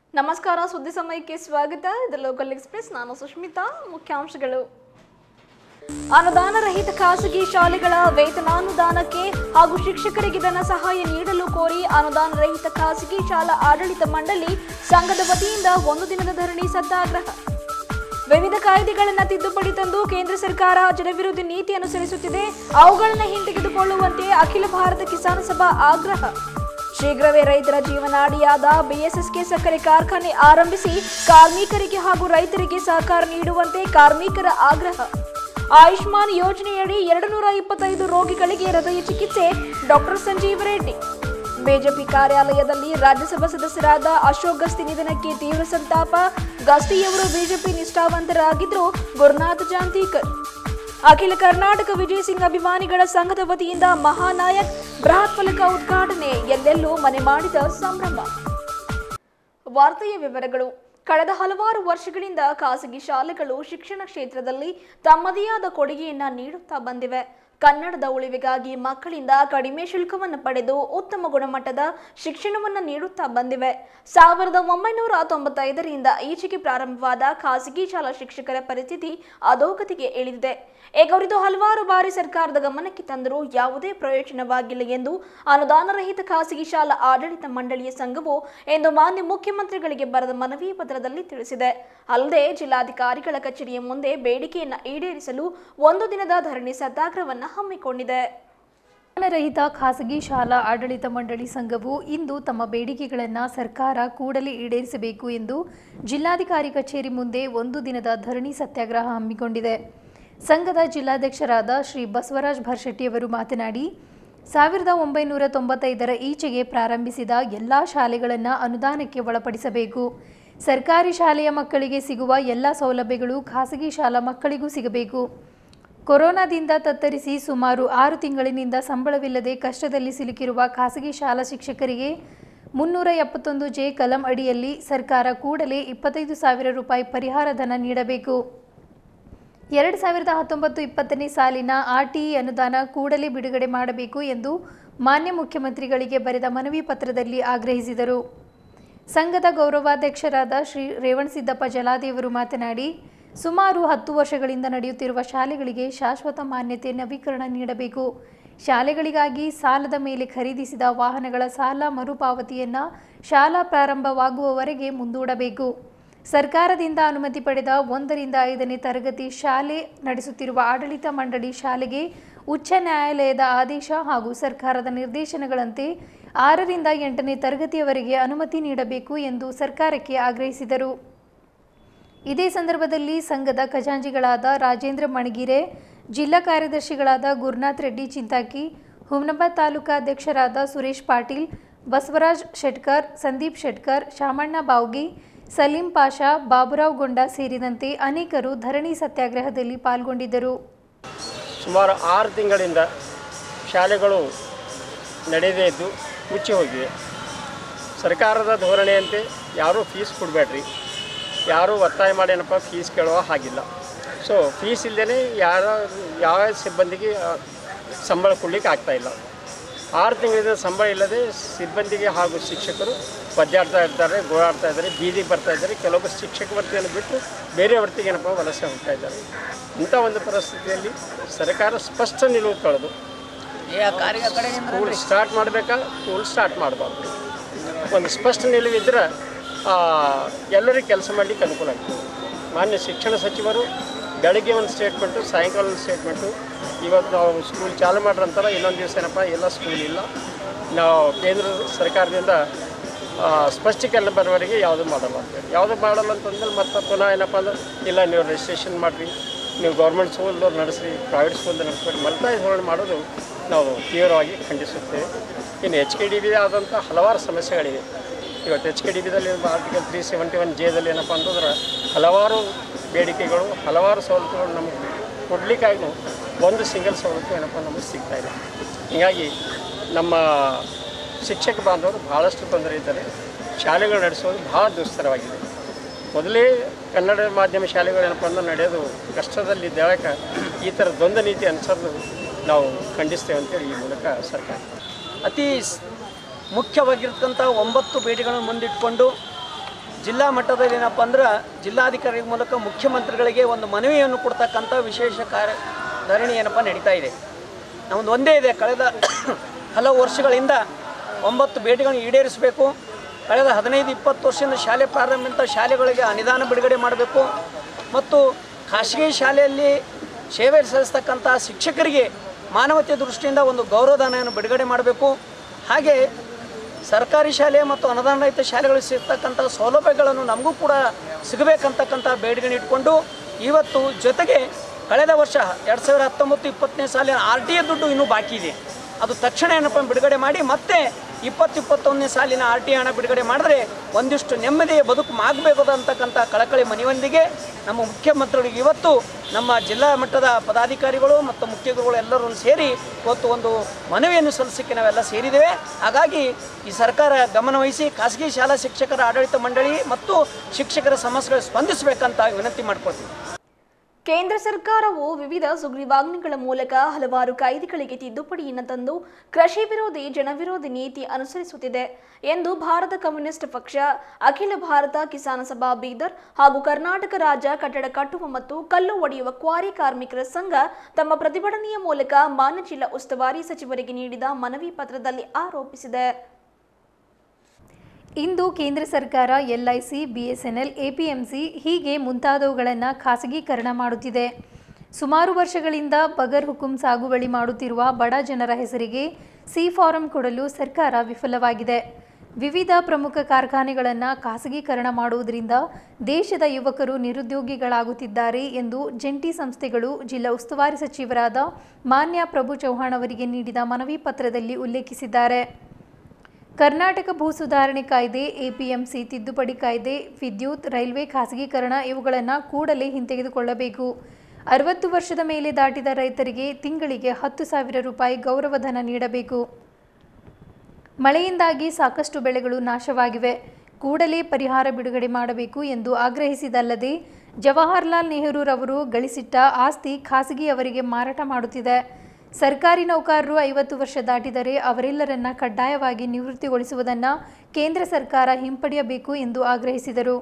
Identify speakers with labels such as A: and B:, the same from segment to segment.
A: ನಮಸ್ಕಾರ ಸುದ್ದಿ ಸಮಯಕ್ಕೆ ಸ್ವಾಗತ ಇದು ಲೋಕಲ್ ಎಕ್ಸ್ಪ್ರೆಸ್ ನಾನು ಸುಷ್ಮಿತಾ ಮುಖ್ಯಾಂಶಗಳು ಅನುದಾನ ರಹಿತ ಖಾಸಗಿ ಶಾಲೆಗಳ ವೇತನಾನುದಾನಕ್ಕೆ ಹಾಗೂ ಶಿಕ್ಷಕರಿಗೆ ಧನ ಸಹಾಯ ನೀಡಲು ಕೋರಿ ಅನುದಾನ ರಹಿತ ಖಾಸಗಿ ಶಾಲಾ ಆಡಳಿತ ಮಂಡಳಿ ಸಂಘದ ವತಿಯಿಂದ ಒಂದು ದಿನದ ಧರಣಿ ಸತ್ಯಾಗ್ರಹ ವಿವಿಧ ಕಾಯ್ದೆಗಳನ್ನು ತಿದ್ದುಪಡಿ ತಂದು ಕೇಂದ್ರ ಸರ್ಕಾರ ಜನವಿರೋಧಿ ನೀತಿ ಅನುಸರಿಸುತ್ತಿದೆ ಅವುಗಳನ್ನು ಹಿಂತೆಗೆದುಕೊಳ್ಳುವಂತೆ ಅಖಿಲ ಭಾರತ ಕಿಸಾನ್ ಸಭಾ ಆಗ್ರಹ ಶೀಘ್ರವೇ ರೈತರ ಜೀವನಾಡಿಯಾದ ಬಿಎಸ್ಎಸ್ಕೆ ಸಕ್ಕರೆ ಕಾರ್ಖಾನೆ ಆರಂಭಿಸಿ ಕಾರ್ಮಿಕರಿಗೆ ಹಾಗೂ ರೈತರಿಗೆ ಸಹಕಾರ ನೀಡುವಂತೆ ಕಾರ್ಮಿಕರ ಆಗ್ರಹ ಆಯುಷ್ಮಾನ್ ಯೋಜನೆಯಡಿ ಎರಡು ನೂರ ಇಪ್ಪತ್ತೈದು ರೋಗಿಗಳಿಗೆ ಹೃದಯ ಚಿಕಿತ್ಸೆ ಡಾಕ್ಟರ್ ಸಂಜೀವ್ ರೆಡ್ಡಿ ಬಿಜೆಪಿ ಕಾರ್ಯಾಲಯದಲ್ಲಿ ರಾಜ್ಯಸಭಾ ಸದಸ್ಯರಾದ ಅಶೋಕ್ ಗಸ್ತಿ ನಿಧನಕ್ಕೆ ತೀವ್ರ ಸಂತಾಪ ಗಸ್ತಿಯವರು ಬಿಜೆಪಿ ನಿಷ್ಠಾವಂತರಾಗಿದ್ದರು ಗುರುನಾಥ್ ಜಾಂತೀಕರ್ ಅಖಿಲ ಕರ್ನಾಟಕ ವಿಜಯ್ ಸಿಂಗ್ ಅಭಿಮಾನಿಗಳ ಸಂಘದ ವತಿಯಿಂದ ಮಹಾನಾಯಕ್ ಬೃಹತ್ ಫಲಕ ಉದ್ಘಾಟನೆ ಎಲ್ಲೆಲ್ಲೂ ಮನೆ ಮಾಡಿದ ಸಂಭ್ರಮ ವಾರ್ತೆಯ ವಿವರಗಳು ಕಳೆದ ಹಲವಾರು ವರ್ಷಗಳಿಂದ ಖಾಸಗಿ ಶಾಲೆಗಳು ಶಿಕ್ಷಣ ಕ್ಷೇತ್ರದಲ್ಲಿ ತಮ್ಮದೇ ಆದ ಕೊಡುಗೆಯನ್ನ ನೀಡುತ್ತಾ ಬಂದಿವೆ ಕನ್ನಡದ ಉಳಿವಿಗಾಗಿ ಮಕ್ಕಳಿಂದ ಕಡಿಮೆ ಶುಲ್ಕವನ್ನು ಪಡೆದು ಉತ್ತಮ ಗುಣಮಟ್ಟದ ಶಿಕ್ಷಣವನ್ನು ನೀಡುತ್ತಾ ಬಂದಿವೆ ಸಾವಿರದ ಒಂಬೈನೂರ ತೊಂಬತ್ತೈದರಿಂದ ಈಚೆಗೆ ಪ್ರಾರಂಭವಾದ ಖಾಸಗಿ ಶಾಲಾ ಶಿಕ್ಷಕರ ಪರಿಸ್ಥಿತಿ ಅಧೋಗತಿಗೆ ಇಳಿದಿದೆ ಏಗವರಿದು ಹಲವಾರು ಬಾರಿ ಸರ್ಕಾರದ ಗಮನಕ್ಕೆ ತಂದರೂ ಯಾವುದೇ ಪ್ರಯೋಜನವಾಗಿಲ್ಲ ಎಂದು ಅನುದಾನ ರಹಿತ ಖಾಸಗಿ ಶಾಲಾ ಆಡಳಿತ ಮಂಡಳಿಯ ಸಂಘವು ಎಂದು ಮಾನ್ಯ ಮುಖ್ಯಮಂತ್ರಿಗಳಿಗೆ ಬರೆದ ಮನವಿ ಪತ್ರದಲ್ಲಿ ತಿಳಿಸಿದೆ ಅಲ್ಲದೆ ಜಿಲ್ಲಾಧಿಕಾರಿಗಳ ಕಚೇರಿಯ ಮುಂದೆ ಬೇಡಿಕೆಯನ್ನು ಈಡೇರಿಸಲು ಒಂದು ದಿನದ ಧರಣಿ ಸತ್ಯಾಗ್ರಹವನ್ನು ಹಮ್ಮಿಕೊಂಡಿದೆ
B: ರಹಿತ ಖಾಸಗಿ ಶಾಲಾ ಆಡಳಿತ ಮಂಡಳಿ ಸಂಘವು ಇಂದು ತಮ್ಮ ಬೇಡಿಕೆಗಳನ್ನು ಸರ್ಕಾರ ಕೂಡಲೇ ಈಡೇರಿಸಬೇಕು ಎಂದು ಜಿಲ್ಲಾಧಿಕಾರಿ ಕಚೇರಿ ಮುಂದೆ ಒಂದು ದಿನದ ಧರಣಿ ಸತ್ಯಾಗ್ರಹ ಹಮ್ಮಿಕೊಂಡಿದೆ ಸಂಘದ ಜಿಲ್ಲಾಧ್ಯಕ್ಷರಾದ ಶ್ರೀ ಬಸವರಾಜ್ ಭರ್ಶೆಟ್ಟಿಯವರು ಮಾತನಾಡಿ ಸಾವಿರದ ಒಂಬೈನೂರ ತೊಂಬತ್ತೈದರ ಈಚೆಗೆ ಪ್ರಾರಂಭಿಸಿದ ಎಲ್ಲ ಶಾಲೆಗಳನ್ನು ಅನುದಾನಕ್ಕೆ ಒಳಪಡಿಸಬೇಕು ಸರ್ಕಾರಿ ಶಾಲೆಯ ಮಕ್ಕಳಿಗೆ ಸಿಗುವ ಎಲ್ಲ ಸೌಲಭ್ಯಗಳು ಖಾಸಗಿ ಶಾಲಾ ಮಕ್ಕಳಿಗೂ ಸಿಗಬೇಕು ಕೊರೋನಾದಿಂದ ತತ್ತರಿಸಿ ಸುಮಾರು ಆರು ತಿಂಗಳಿನಿಂದ ಸಂಬಳವಿಲ್ಲದೆ ಕಷ್ಟದಲ್ಲಿ ಸಿಲುಕಿರುವ ಖಾಸಗಿ ಶಾಲಾ ಶಿಕ್ಷಕರಿಗೆ ಮುನ್ನೂರ ಎಪ್ಪತ್ತೊಂದು ಜೆ ಕಲಂ ಅಡಿಯಲ್ಲಿ ಸರ್ಕಾರ ಕೂಡಲೇ ಇಪ್ಪತ್ತೈದು ಸಾವಿರ ರೂಪಾಯಿ ಪರಿಹಾರ ಧನ ನೀಡಬೇಕು ಎರಡು ಸಾವಿರದ ಹತ್ತೊಂಬತ್ತು ಇಪ್ಪತ್ತನೇ ಸಾಲಿನ ಆರ್ಟಿಇ ಅನುದಾನ ಕೂಡಲೇ ಬಿಡುಗಡೆ ಮಾಡಬೇಕು ಎಂದು ಮಾನ್ಯ ಮುಖ್ಯಮಂತ್ರಿಗಳಿಗೆ ಬರೆದ ಮನವಿ ಪತ್ರದಲ್ಲಿ ಆಗ್ರಹಿಸಿದರು ಸಂಘದ ಗೌರವಾಧ್ಯಕ್ಷರಾದ ಶ್ರೀ ರೇವಣಸಿದ್ದಪ್ಪ ಜಲಾದೇವರು ಮಾತನಾಡಿ ಸುಮಾರು ಹತ್ತು ವರ್ಷಗಳಿಂದ ನಡೆಯುತ್ತಿರುವ ಶಾಲೆಗಳಿಗೆ ಶಾಶ್ವತ ಮಾನ್ಯತೆ ನವೀಕರಣ ನೀಡಬೇಕು ಶಾಲೆಗಳಿಗಾಗಿ ಸಾಲದ ಮೇಲೆ ಖರೀದಿಸಿದ ವಾಹನಗಳ ಸಾಲ ಮರುಪಾವತಿಯನ್ನು ಶಾಲಾ ಪ್ರಾರಂಭವಾಗುವವರೆಗೆ ಮುಂದೂಡಬೇಕು ಸರ್ಕಾರದಿಂದ ಅನುಮತಿ ಪಡೆದ ಒಂದರಿಂದ ಐದನೇ ತರಗತಿ ಶಾಲೆ ನಡೆಸುತ್ತಿರುವ ಆಡಳಿತ ಮಂಡಳಿ ಶಾಲೆಗೆ ಉಚ್ಚ ನ್ಯಾಯಾಲಯದ ಆದೇಶ ಹಾಗೂ ಸರ್ಕಾರದ ನಿರ್ದೇಶನಗಳಂತೆ ಆರರಿಂದ ಎಂಟನೇ ತರಗತಿಯವರೆಗೆ ಅನುಮತಿ ನೀಡಬೇಕು ಎಂದು ಸರ್ಕಾರಕ್ಕೆ ಆಗ್ರಹಿಸಿದರು ಇದೇ ಸಂದರ್ಭದಲ್ಲಿ ಸಂಘದ ಖಜಾಂಚಿಗಳಾದ ರಾಜೇಂದ್ರ ಮಣಗಿರೆ ಜಿಲ್ಲಾ ಕಾರ್ಯದರ್ಶಿಗಳಾದ ಗುರುನಾಥ್ ರೆಡ್ಡಿ ಚಿಂತಾಕಿ ಹುಮ್ನಾಬಾದ್ ತಾಲೂಕಾ ಅಧ್ಯಕ್ಷರಾದ ಸುರೇಶ್ ಪಾಟೀಲ್ ಬಸವರಾಜ್ ಶೆಟ್ಕರ್ ಸಂದೀಪ್ ಶೆಟ್ಕರ್ ಶಾಮಣ್ಣ ಬಾವ್ಗಿ ಸಲೀಂ ಪಾಷಾ ಬಾಬುರಾವ್ ಗೊಂಡ ಸೇರಿದಂತೆ ಅನೇಕರು ಧರಣಿ ಸತ್ಯಾಗ್ರಹದಲ್ಲಿ ಪಾಲ್ಗೊಂಡಿದ್ದರು
C: ಸುಮಾರು ಆರು ತಿಂಗಳಿಂದ ಶಾಲೆಗಳು ನಡೆಯದೇ ಇದ್ದು ಮುಚ್ಚಿ ಹೋಗಿವೆ ಸರ್ಕಾರದ ಧೋರಣೆಯಂತೆ ಯಾರೂ ಫೀಸ್ ಕೊಡಬೇಡ್ರಿ ಯಾರೂ ಒತ್ತಾಯ ಮಾಡಿ ಏನಪ್ಪ ಫೀಸ್ ಕೇಳುವ ಹಾಗಿಲ್ಲ ಸೊ ಫೀಸ್ ಇಲ್ಲದೇ ಯಾರ ಯಾವ ಸಿಬ್ಬಂದಿಗೆ ಆ, ಸಂಬಳ ಕೊಡಲಿಕ್ಕೆ ಆಗ್ತಾಯಿಲ್ಲ ಆರು ತಿಂಗಳಿಂದ ಸಂಬಳ ಇಲ್ಲದೆ ಸಿಬ್ಬಂದಿಗೆ ಹಾಗೂ ಶಿಕ್ಷಕರು ಒದ್ದಾಡ್ತಾ ಇರ್ತಾರೆ ಗೋಳಾಡ್ತಾ ಇದ್ದಾರೆ ಬೀದಿಗೆ ಬರ್ತಾ ಇದ್ದಾರೆ ಕೆಲವೊಬ್ಬರು ಶಿಕ್ಷಕ ವೃತ್ತಿಯನ್ನು ಬಿಟ್ಟು ಬೇರೆ ವೃತ್ತಿಗೆ ಏನಪ್ಪ ವಲಸೆ ಹೋಗ್ತಾ ಇದ್ದಾರೆ ಇಂಥ ಒಂದು ಪರಿಸ್ಥಿತಿಯಲ್ಲಿ ಸರ್ಕಾರ ಸ್ಪಷ್ಟ ನಿಲುವು ಕಳೆದು ಸ್ಕೂಲ್ ಸ್ಟಾರ್ಟ್ ಮಾಡಬೇಕಾ ಸ್ಕೂಲ್ ಸ್ಟಾರ್ಟ್ ಮಾಡಬಾರ್ದು ಒಂದು ಸ್ಪಷ್ಟ ನಿಲುವಿದ್ರೆ ಆ, ಎಲ್ಲರಿಗೂ ಕೆಲಸ ಮಾಡಲಿಕ್ಕೆ ಅನುಕೂಲ ಆಗ್ತದೆ ಮಾನ್ಯ ಶಿಕ್ಷಣ ಸಚಿವರು ಬೆಳಗ್ಗೆ ಒಂದು ಸ್ಟೇಟ್ಮೆಂಟು ಸಾಯಂಕಾಲ ಒಂದು ಸ್ಟೇಟ್ಮೆಂಟು ಇವತ್ತು ನಾವು ಸ್ಕೂಲ್ ಚಾಲು ಮಾಡ್ರಿ ಅಂತಾರ ಇನ್ನೊಂದು ದಿವಸ ಏನಪ್ಪ ಎಲ್ಲ ಸ್ಕೂಲ್ ಇಲ್ಲ ನಾವು ಕೇಂದ್ರ ಸರ್ಕಾರದಿಂದ ಆ, ಸ್ಪಷ್ಟೀಕರಣ ಬರೋವರೆಗೆ ಯಾವುದು ಮಾಡಲ್ಲ ಅಂತೇಳಿ ಯಾವುದು ಮಾಡಲ್ಲ ಅಂತಂದ್ರೆ ಮತ್ತೆ ಪುನಃ ಏನಪ್ಪ ಅಂದ್ರೆ ಇಲ್ಲ ನೀವು ರಿಜಿಸ್ಟ್ರೇಷನ್ ಮಾಡಿರಿ ನೀವು ಗೌರ್ಮೆಂಟ್ ಸ್ಕೂಲ್ದವ್ರು ನಡೆಸ್ರಿ ಪ್ರೈವೇಟ್ ಸ್ಕೂಲ್ದು ನಡೆಸ್ಬೇಡಿ ಮಲ್ತಾಯಿ ಧೋರಣೆ ಮಾಡೋದು ನಾವು ತೀವ್ರವಾಗಿ ಖಂಡಿಸುತ್ತೇವೆ ಇನ್ನು ಎಚ್ ಕೆ ಡಿ ಬಿ ಆದಂಥ ಹಲವಾರು ಸಮಸ್ಯೆಗಳಿವೆ ಇವತ್ತು ಎಚ್ ಕೆ ಡಿ ಬಿದಲ್ಲಿ ಆರ್ಟಿಕಲ್ ತ್ರೀ ಸೆವೆಂಟಿ ಒನ್ ಜೇದಲ್ಲಿ ಏನಪ್ಪ ಅಂತಂದ್ರೆ ಹಲವಾರು ಬೇಡಿಕೆಗಳು ಹಲವಾರು ಸವಲತ್ತುಗಳು ನಮಗೆ ಕೊಡಲಿಕ್ಕಾಗಿ ಒಂದು ಸಿಂಗಲ್ ಸವಲತ್ತು ಏನಪ್ಪ ನಮಗೆ ಸಿಗ್ತಾ ಇದೆ ಹೀಗಾಗಿ ನಮ್ಮ ಶಿಕ್ಷಕ ಬಾಂಧವರು ಭಾಳಷ್ಟು ತೊಂದರೆ ಇದ್ದಾರೆ ಶಾಲೆಗಳು ನಡೆಸೋದು ಭಾಳ ದುಸ್ತರವಾಗಿದೆ ಮೊದಲೇ ಕನ್ನಡ ಮಾಧ್ಯಮ ಶಾಲೆಗಳು ಏನಪ್ಪ ಅಂದ್ರೆ ನಡೆಯೋದು ಕಷ್ಟದಲ್ಲಿದ್ದಾಗ ಈ ಥರ ದ್ವಂದ್ವ ನೀತಿ ಅನುಸರಿದು ನಾವು ಖಂಡಿಸ್ತೇವೆ ಅಂತೇಳಿ ಈ ಮೂಲಕ ಸರ್ಕಾರ
D: ಅತಿ ಸ್- ಮುಖ್ಯವಾಗಿರ್ತಕ್ಕಂಥ ಒಂಬತ್ತು ಬೇಡಿಗಳನ್ನು ಮುಂದಿಟ್ಕೊಂಡು ಜಿಲ್ಲಾ ಮಟ್ಟದಲ್ಲಿ ಏನಪ್ಪ ಅಂದ್ರೆ ಜಿಲ್ಲಾಧಿಕಾರಿ ಮೂಲಕ ಮುಖ್ಯಮಂತ್ರಿಗಳಿಗೆ ಒಂದು ಮನವಿಯನ್ನು ಕೊಡ್ತಕ್ಕಂಥ ವಿಶೇಷ ಕಾರ್ಯ ಧರಣಿ ಏನಪ್ಪ ನಡೀತಾ ಇದೆ ನಮ್ಮದು ಒಂದೇ ಇದೆ ಕಳೆದ ಹಲವು ವರ್ಷಗಳಿಂದ ಒಂಬತ್ತು ಬೇಡಿಗಳನ್ನು ಈಡೇರಿಸಬೇಕು ಕಳೆದ ಹದಿನೈದು ಇಪ್ಪತ್ತು ವರ್ಷದಿಂದ ಶಾಲೆ ಪ್ರಾರಂಭಿತ ಶಾಲೆಗಳಿಗೆ ಅನುದಾನ ಬಿಡುಗಡೆ ಮಾಡಬೇಕು ಮತ್ತು ಖಾಸಗಿ ಶಾಲೆಯಲ್ಲಿ ಸೇವೆ ಸಲ್ಲಿಸ್ತಕ್ಕಂಥ ಶಿಕ್ಷಕರಿಗೆ ಮಾನವತೆ ದೃಷ್ಟಿಯಿಂದ ಒಂದು ಗೌರವಧನವನ್ನು ಬಿಡುಗಡೆ ಮಾಡಬೇಕು ಹಾಗೆ ಸರ್ಕಾರಿ ಶಾಲೆ ಮತ್ತು ಅನುದಾನ ರಹಿತ ಶಾಲೆಗಳಿಗೆ ಸಿಗ್ತಕ್ಕಂಥ ಸೌಲಭ್ಯಗಳನ್ನು ನಮಗೂ ಕೂಡ ಸಿಗಬೇಕಂತಕ್ಕಂಥ ಬೇಡಿಕೆಯನ್ನು ಇಟ್ಕೊಂಡು ಇವತ್ತು ಜೊತೆಗೆ ಕಳೆದ ವರ್ಷ ಎರಡು ಸಾವಿರದ ಹತ್ತೊಂಬತ್ತು ಇಪ್ಪತ್ತನೇ ಸಾಲಿನ ಆರ್ ಟಿ ಎ ದುಡ್ಡು ಇನ್ನೂ ಬಾಕಿ ಇದೆ ಅದು ತಕ್ಷಣ ಏನಪ್ಪ ಬಿಡುಗಡೆ ಮಾಡಿ ಮತ್ತೆ ಇಪ್ಪತ್ತು ಇಪ್ಪತ್ತೊಂದನೇ ಸಾಲಿನ ಆರ್ ಟಿ ಹಣ ಬಿಡುಗಡೆ ಮಾಡಿದ್ರೆ ಒಂದಿಷ್ಟು ನೆಮ್ಮದಿಯ ಬದುಕು ಆಗಬೇಕು ಅಂತಕ್ಕಂಥ ಕಳಕಳಿ ಮನೆಯೊಂದಿಗೆ ನಮ್ಮ ಮುಖ್ಯಮಂತ್ರಿಗಳಿಗೆ ಇವತ್ತು ನಮ್ಮ ಜಿಲ್ಲಾ ಮಟ್ಟದ ಪದಾಧಿಕಾರಿಗಳು ಮತ್ತು ಮುಖ್ಯಗುರುಗಳು ಎಲ್ಲರೂ ಸೇರಿ ಇವತ್ತು ಒಂದು ಮನವಿಯನ್ನು ಸಲ್ಲಿಸಲಿಕ್ಕೆ ನಾವೆಲ್ಲ ಸೇರಿದ್ದೇವೆ ಹಾಗಾಗಿ ಈ ಸರ್ಕಾರ ಗಮನವಹಿಸಿ ಖಾಸಗಿ ಶಾಲಾ ಶಿಕ್ಷಕರ ಆಡಳಿತ ಮಂಡಳಿ ಮತ್ತು ಶಿಕ್ಷಕರ ಸಮಸ್ಯೆಗಳು ಸ್ಪಂದಿಸಬೇಕಂತ ವಿನಂತಿ ಮಾಡ್ಕೊಳ್ತೀವಿ
A: ಕೇಂದ್ರ ಸರ್ಕಾರವು ವಿವಿಧ ಸುಗ್ರೀವಾಜ್ಞೆಗಳ ಮೂಲಕ ಹಲವಾರು ಕಾಯ್ದೆಗಳಿಗೆ ತಿದ್ದುಪಡಿಯನ್ನು ತಂದು ಕೃಷಿ ವಿರೋಧಿ ಜನವಿರೋಧಿ ನೀತಿ ಅನುಸರಿಸುತ್ತಿದೆ ಎಂದು ಭಾರತ ಕಮ್ಯುನಿಸ್ಟ್ ಪಕ್ಷ ಅಖಿಲ ಭಾರತ ಕಿಸಾನ ಸಭಾ ಬೀದರ್ ಹಾಗೂ ಕರ್ನಾಟಕ ರಾಜ್ಯ ಕಟ್ಟಡ ಕಟ್ಟುವ ಮತ್ತು ಕಲ್ಲು ಒಡೆಯುವ ಕ್ವಾರಿ ಕಾರ್ಮಿಕರ ಸಂಘ ತಮ್ಮ ಪ್ರತಿಭಟನೆಯ ಮೂಲಕ ಮಾನ್ಯ ಜಿಲ್ಲಾ ಉಸ್ತುವಾರಿ ಸಚಿವರಿಗೆ ನೀಡಿದ ಮನವಿ ಪತ್ರದಲ್ಲಿ ಆರೋಪಿಸಿದೆ
B: ಇಂದು ಕೇಂದ್ರ ಸರ್ಕಾರ ಎಲ್ಐಸಿ ಬಿಎಸ್ಎನ್ಎಲ್ ಎಪಿಎಂಸಿ ಹೀಗೆ ಮುಂತಾದವುಗಳನ್ನು ಖಾಸಗೀಕರಣ ಮಾಡುತ್ತಿದೆ ಸುಮಾರು ವರ್ಷಗಳಿಂದ ಬಗರ್ ಹುಕುಂ ಸಾಗುವಳಿ ಮಾಡುತ್ತಿರುವ ಬಡ ಜನರ ಹೆಸರಿಗೆ ಸಿ ಫಾರಂ ಕೊಡಲು ಸರ್ಕಾರ ವಿಫಲವಾಗಿದೆ ವಿವಿಧ ಪ್ರಮುಖ ಕಾರ್ಖಾನೆಗಳನ್ನು ಖಾಸಗೀಕರಣ ಮಾಡುವುದರಿಂದ ದೇಶದ ಯುವಕರು ನಿರುದ್ಯೋಗಿಗಳಾಗುತ್ತಿದ್ದಾರೆ ಎಂದು ಜಂಟಿ ಸಂಸ್ಥೆಗಳು ಜಿಲ್ಲಾ ಉಸ್ತುವಾರಿ ಸಚಿವರಾದ ಮಾನ್ಯ ಪ್ರಭು ಚೌಹಾಣ್ ಅವರಿಗೆ ನೀಡಿದ ಮನವಿ ಪತ್ರದಲ್ಲಿ ಉಲ್ಲೇಖಿಸಿದ್ದಾರೆ ಕರ್ನಾಟಕ ಭೂ ಸುಧಾರಣೆ ಕಾಯ್ದೆ ಎಪಿಎಂಸಿ ತಿದ್ದುಪಡಿ ಕಾಯ್ದೆ ವಿದ್ಯುತ್ ರೈಲ್ವೆ ಖಾಸಗೀಕರಣ ಇವುಗಳನ್ನು ಕೂಡಲೇ ಹಿಂತೆಗೆದುಕೊಳ್ಳಬೇಕು ಅರವತ್ತು ವರ್ಷದ ಮೇಲೆ ದಾಟಿದ ರೈತರಿಗೆ ತಿಂಗಳಿಗೆ ಹತ್ತು ಸಾವಿರ ರೂಪಾಯಿ ಗೌರವಧನ ನೀಡಬೇಕು ಮಳೆಯಿಂದಾಗಿ ಸಾಕಷ್ಟು ಬೆಳೆಗಳು ನಾಶವಾಗಿವೆ ಕೂಡಲೇ ಪರಿಹಾರ ಬಿಡುಗಡೆ ಮಾಡಬೇಕು ಎಂದು ಆಗ್ರಹಿಸಿದಲ್ಲದೆ ಜವಾಹರ್ಲಾಲ್ ನೆಹರೂರವರು ಗಳಿಸಿಟ್ಟ ಆಸ್ತಿ ಖಾಸಗಿಯವರಿಗೆ ಮಾರಾಟ ಮಾಡುತ್ತಿದೆ ಸರ್ಕಾರಿ ನೌಕರರು ಐವತ್ತು ವರ್ಷ ದಾಟಿದರೆ ಅವರೆಲ್ಲರನ್ನ ಕಡ್ಡಾಯವಾಗಿ ನಿವೃತ್ತಿಗೊಳಿಸುವುದನ್ನು ಕೇಂದ್ರ ಸರ್ಕಾರ ಹಿಂಪಡೆಯಬೇಕು ಎಂದು ಆಗ್ರಹಿಸಿದರು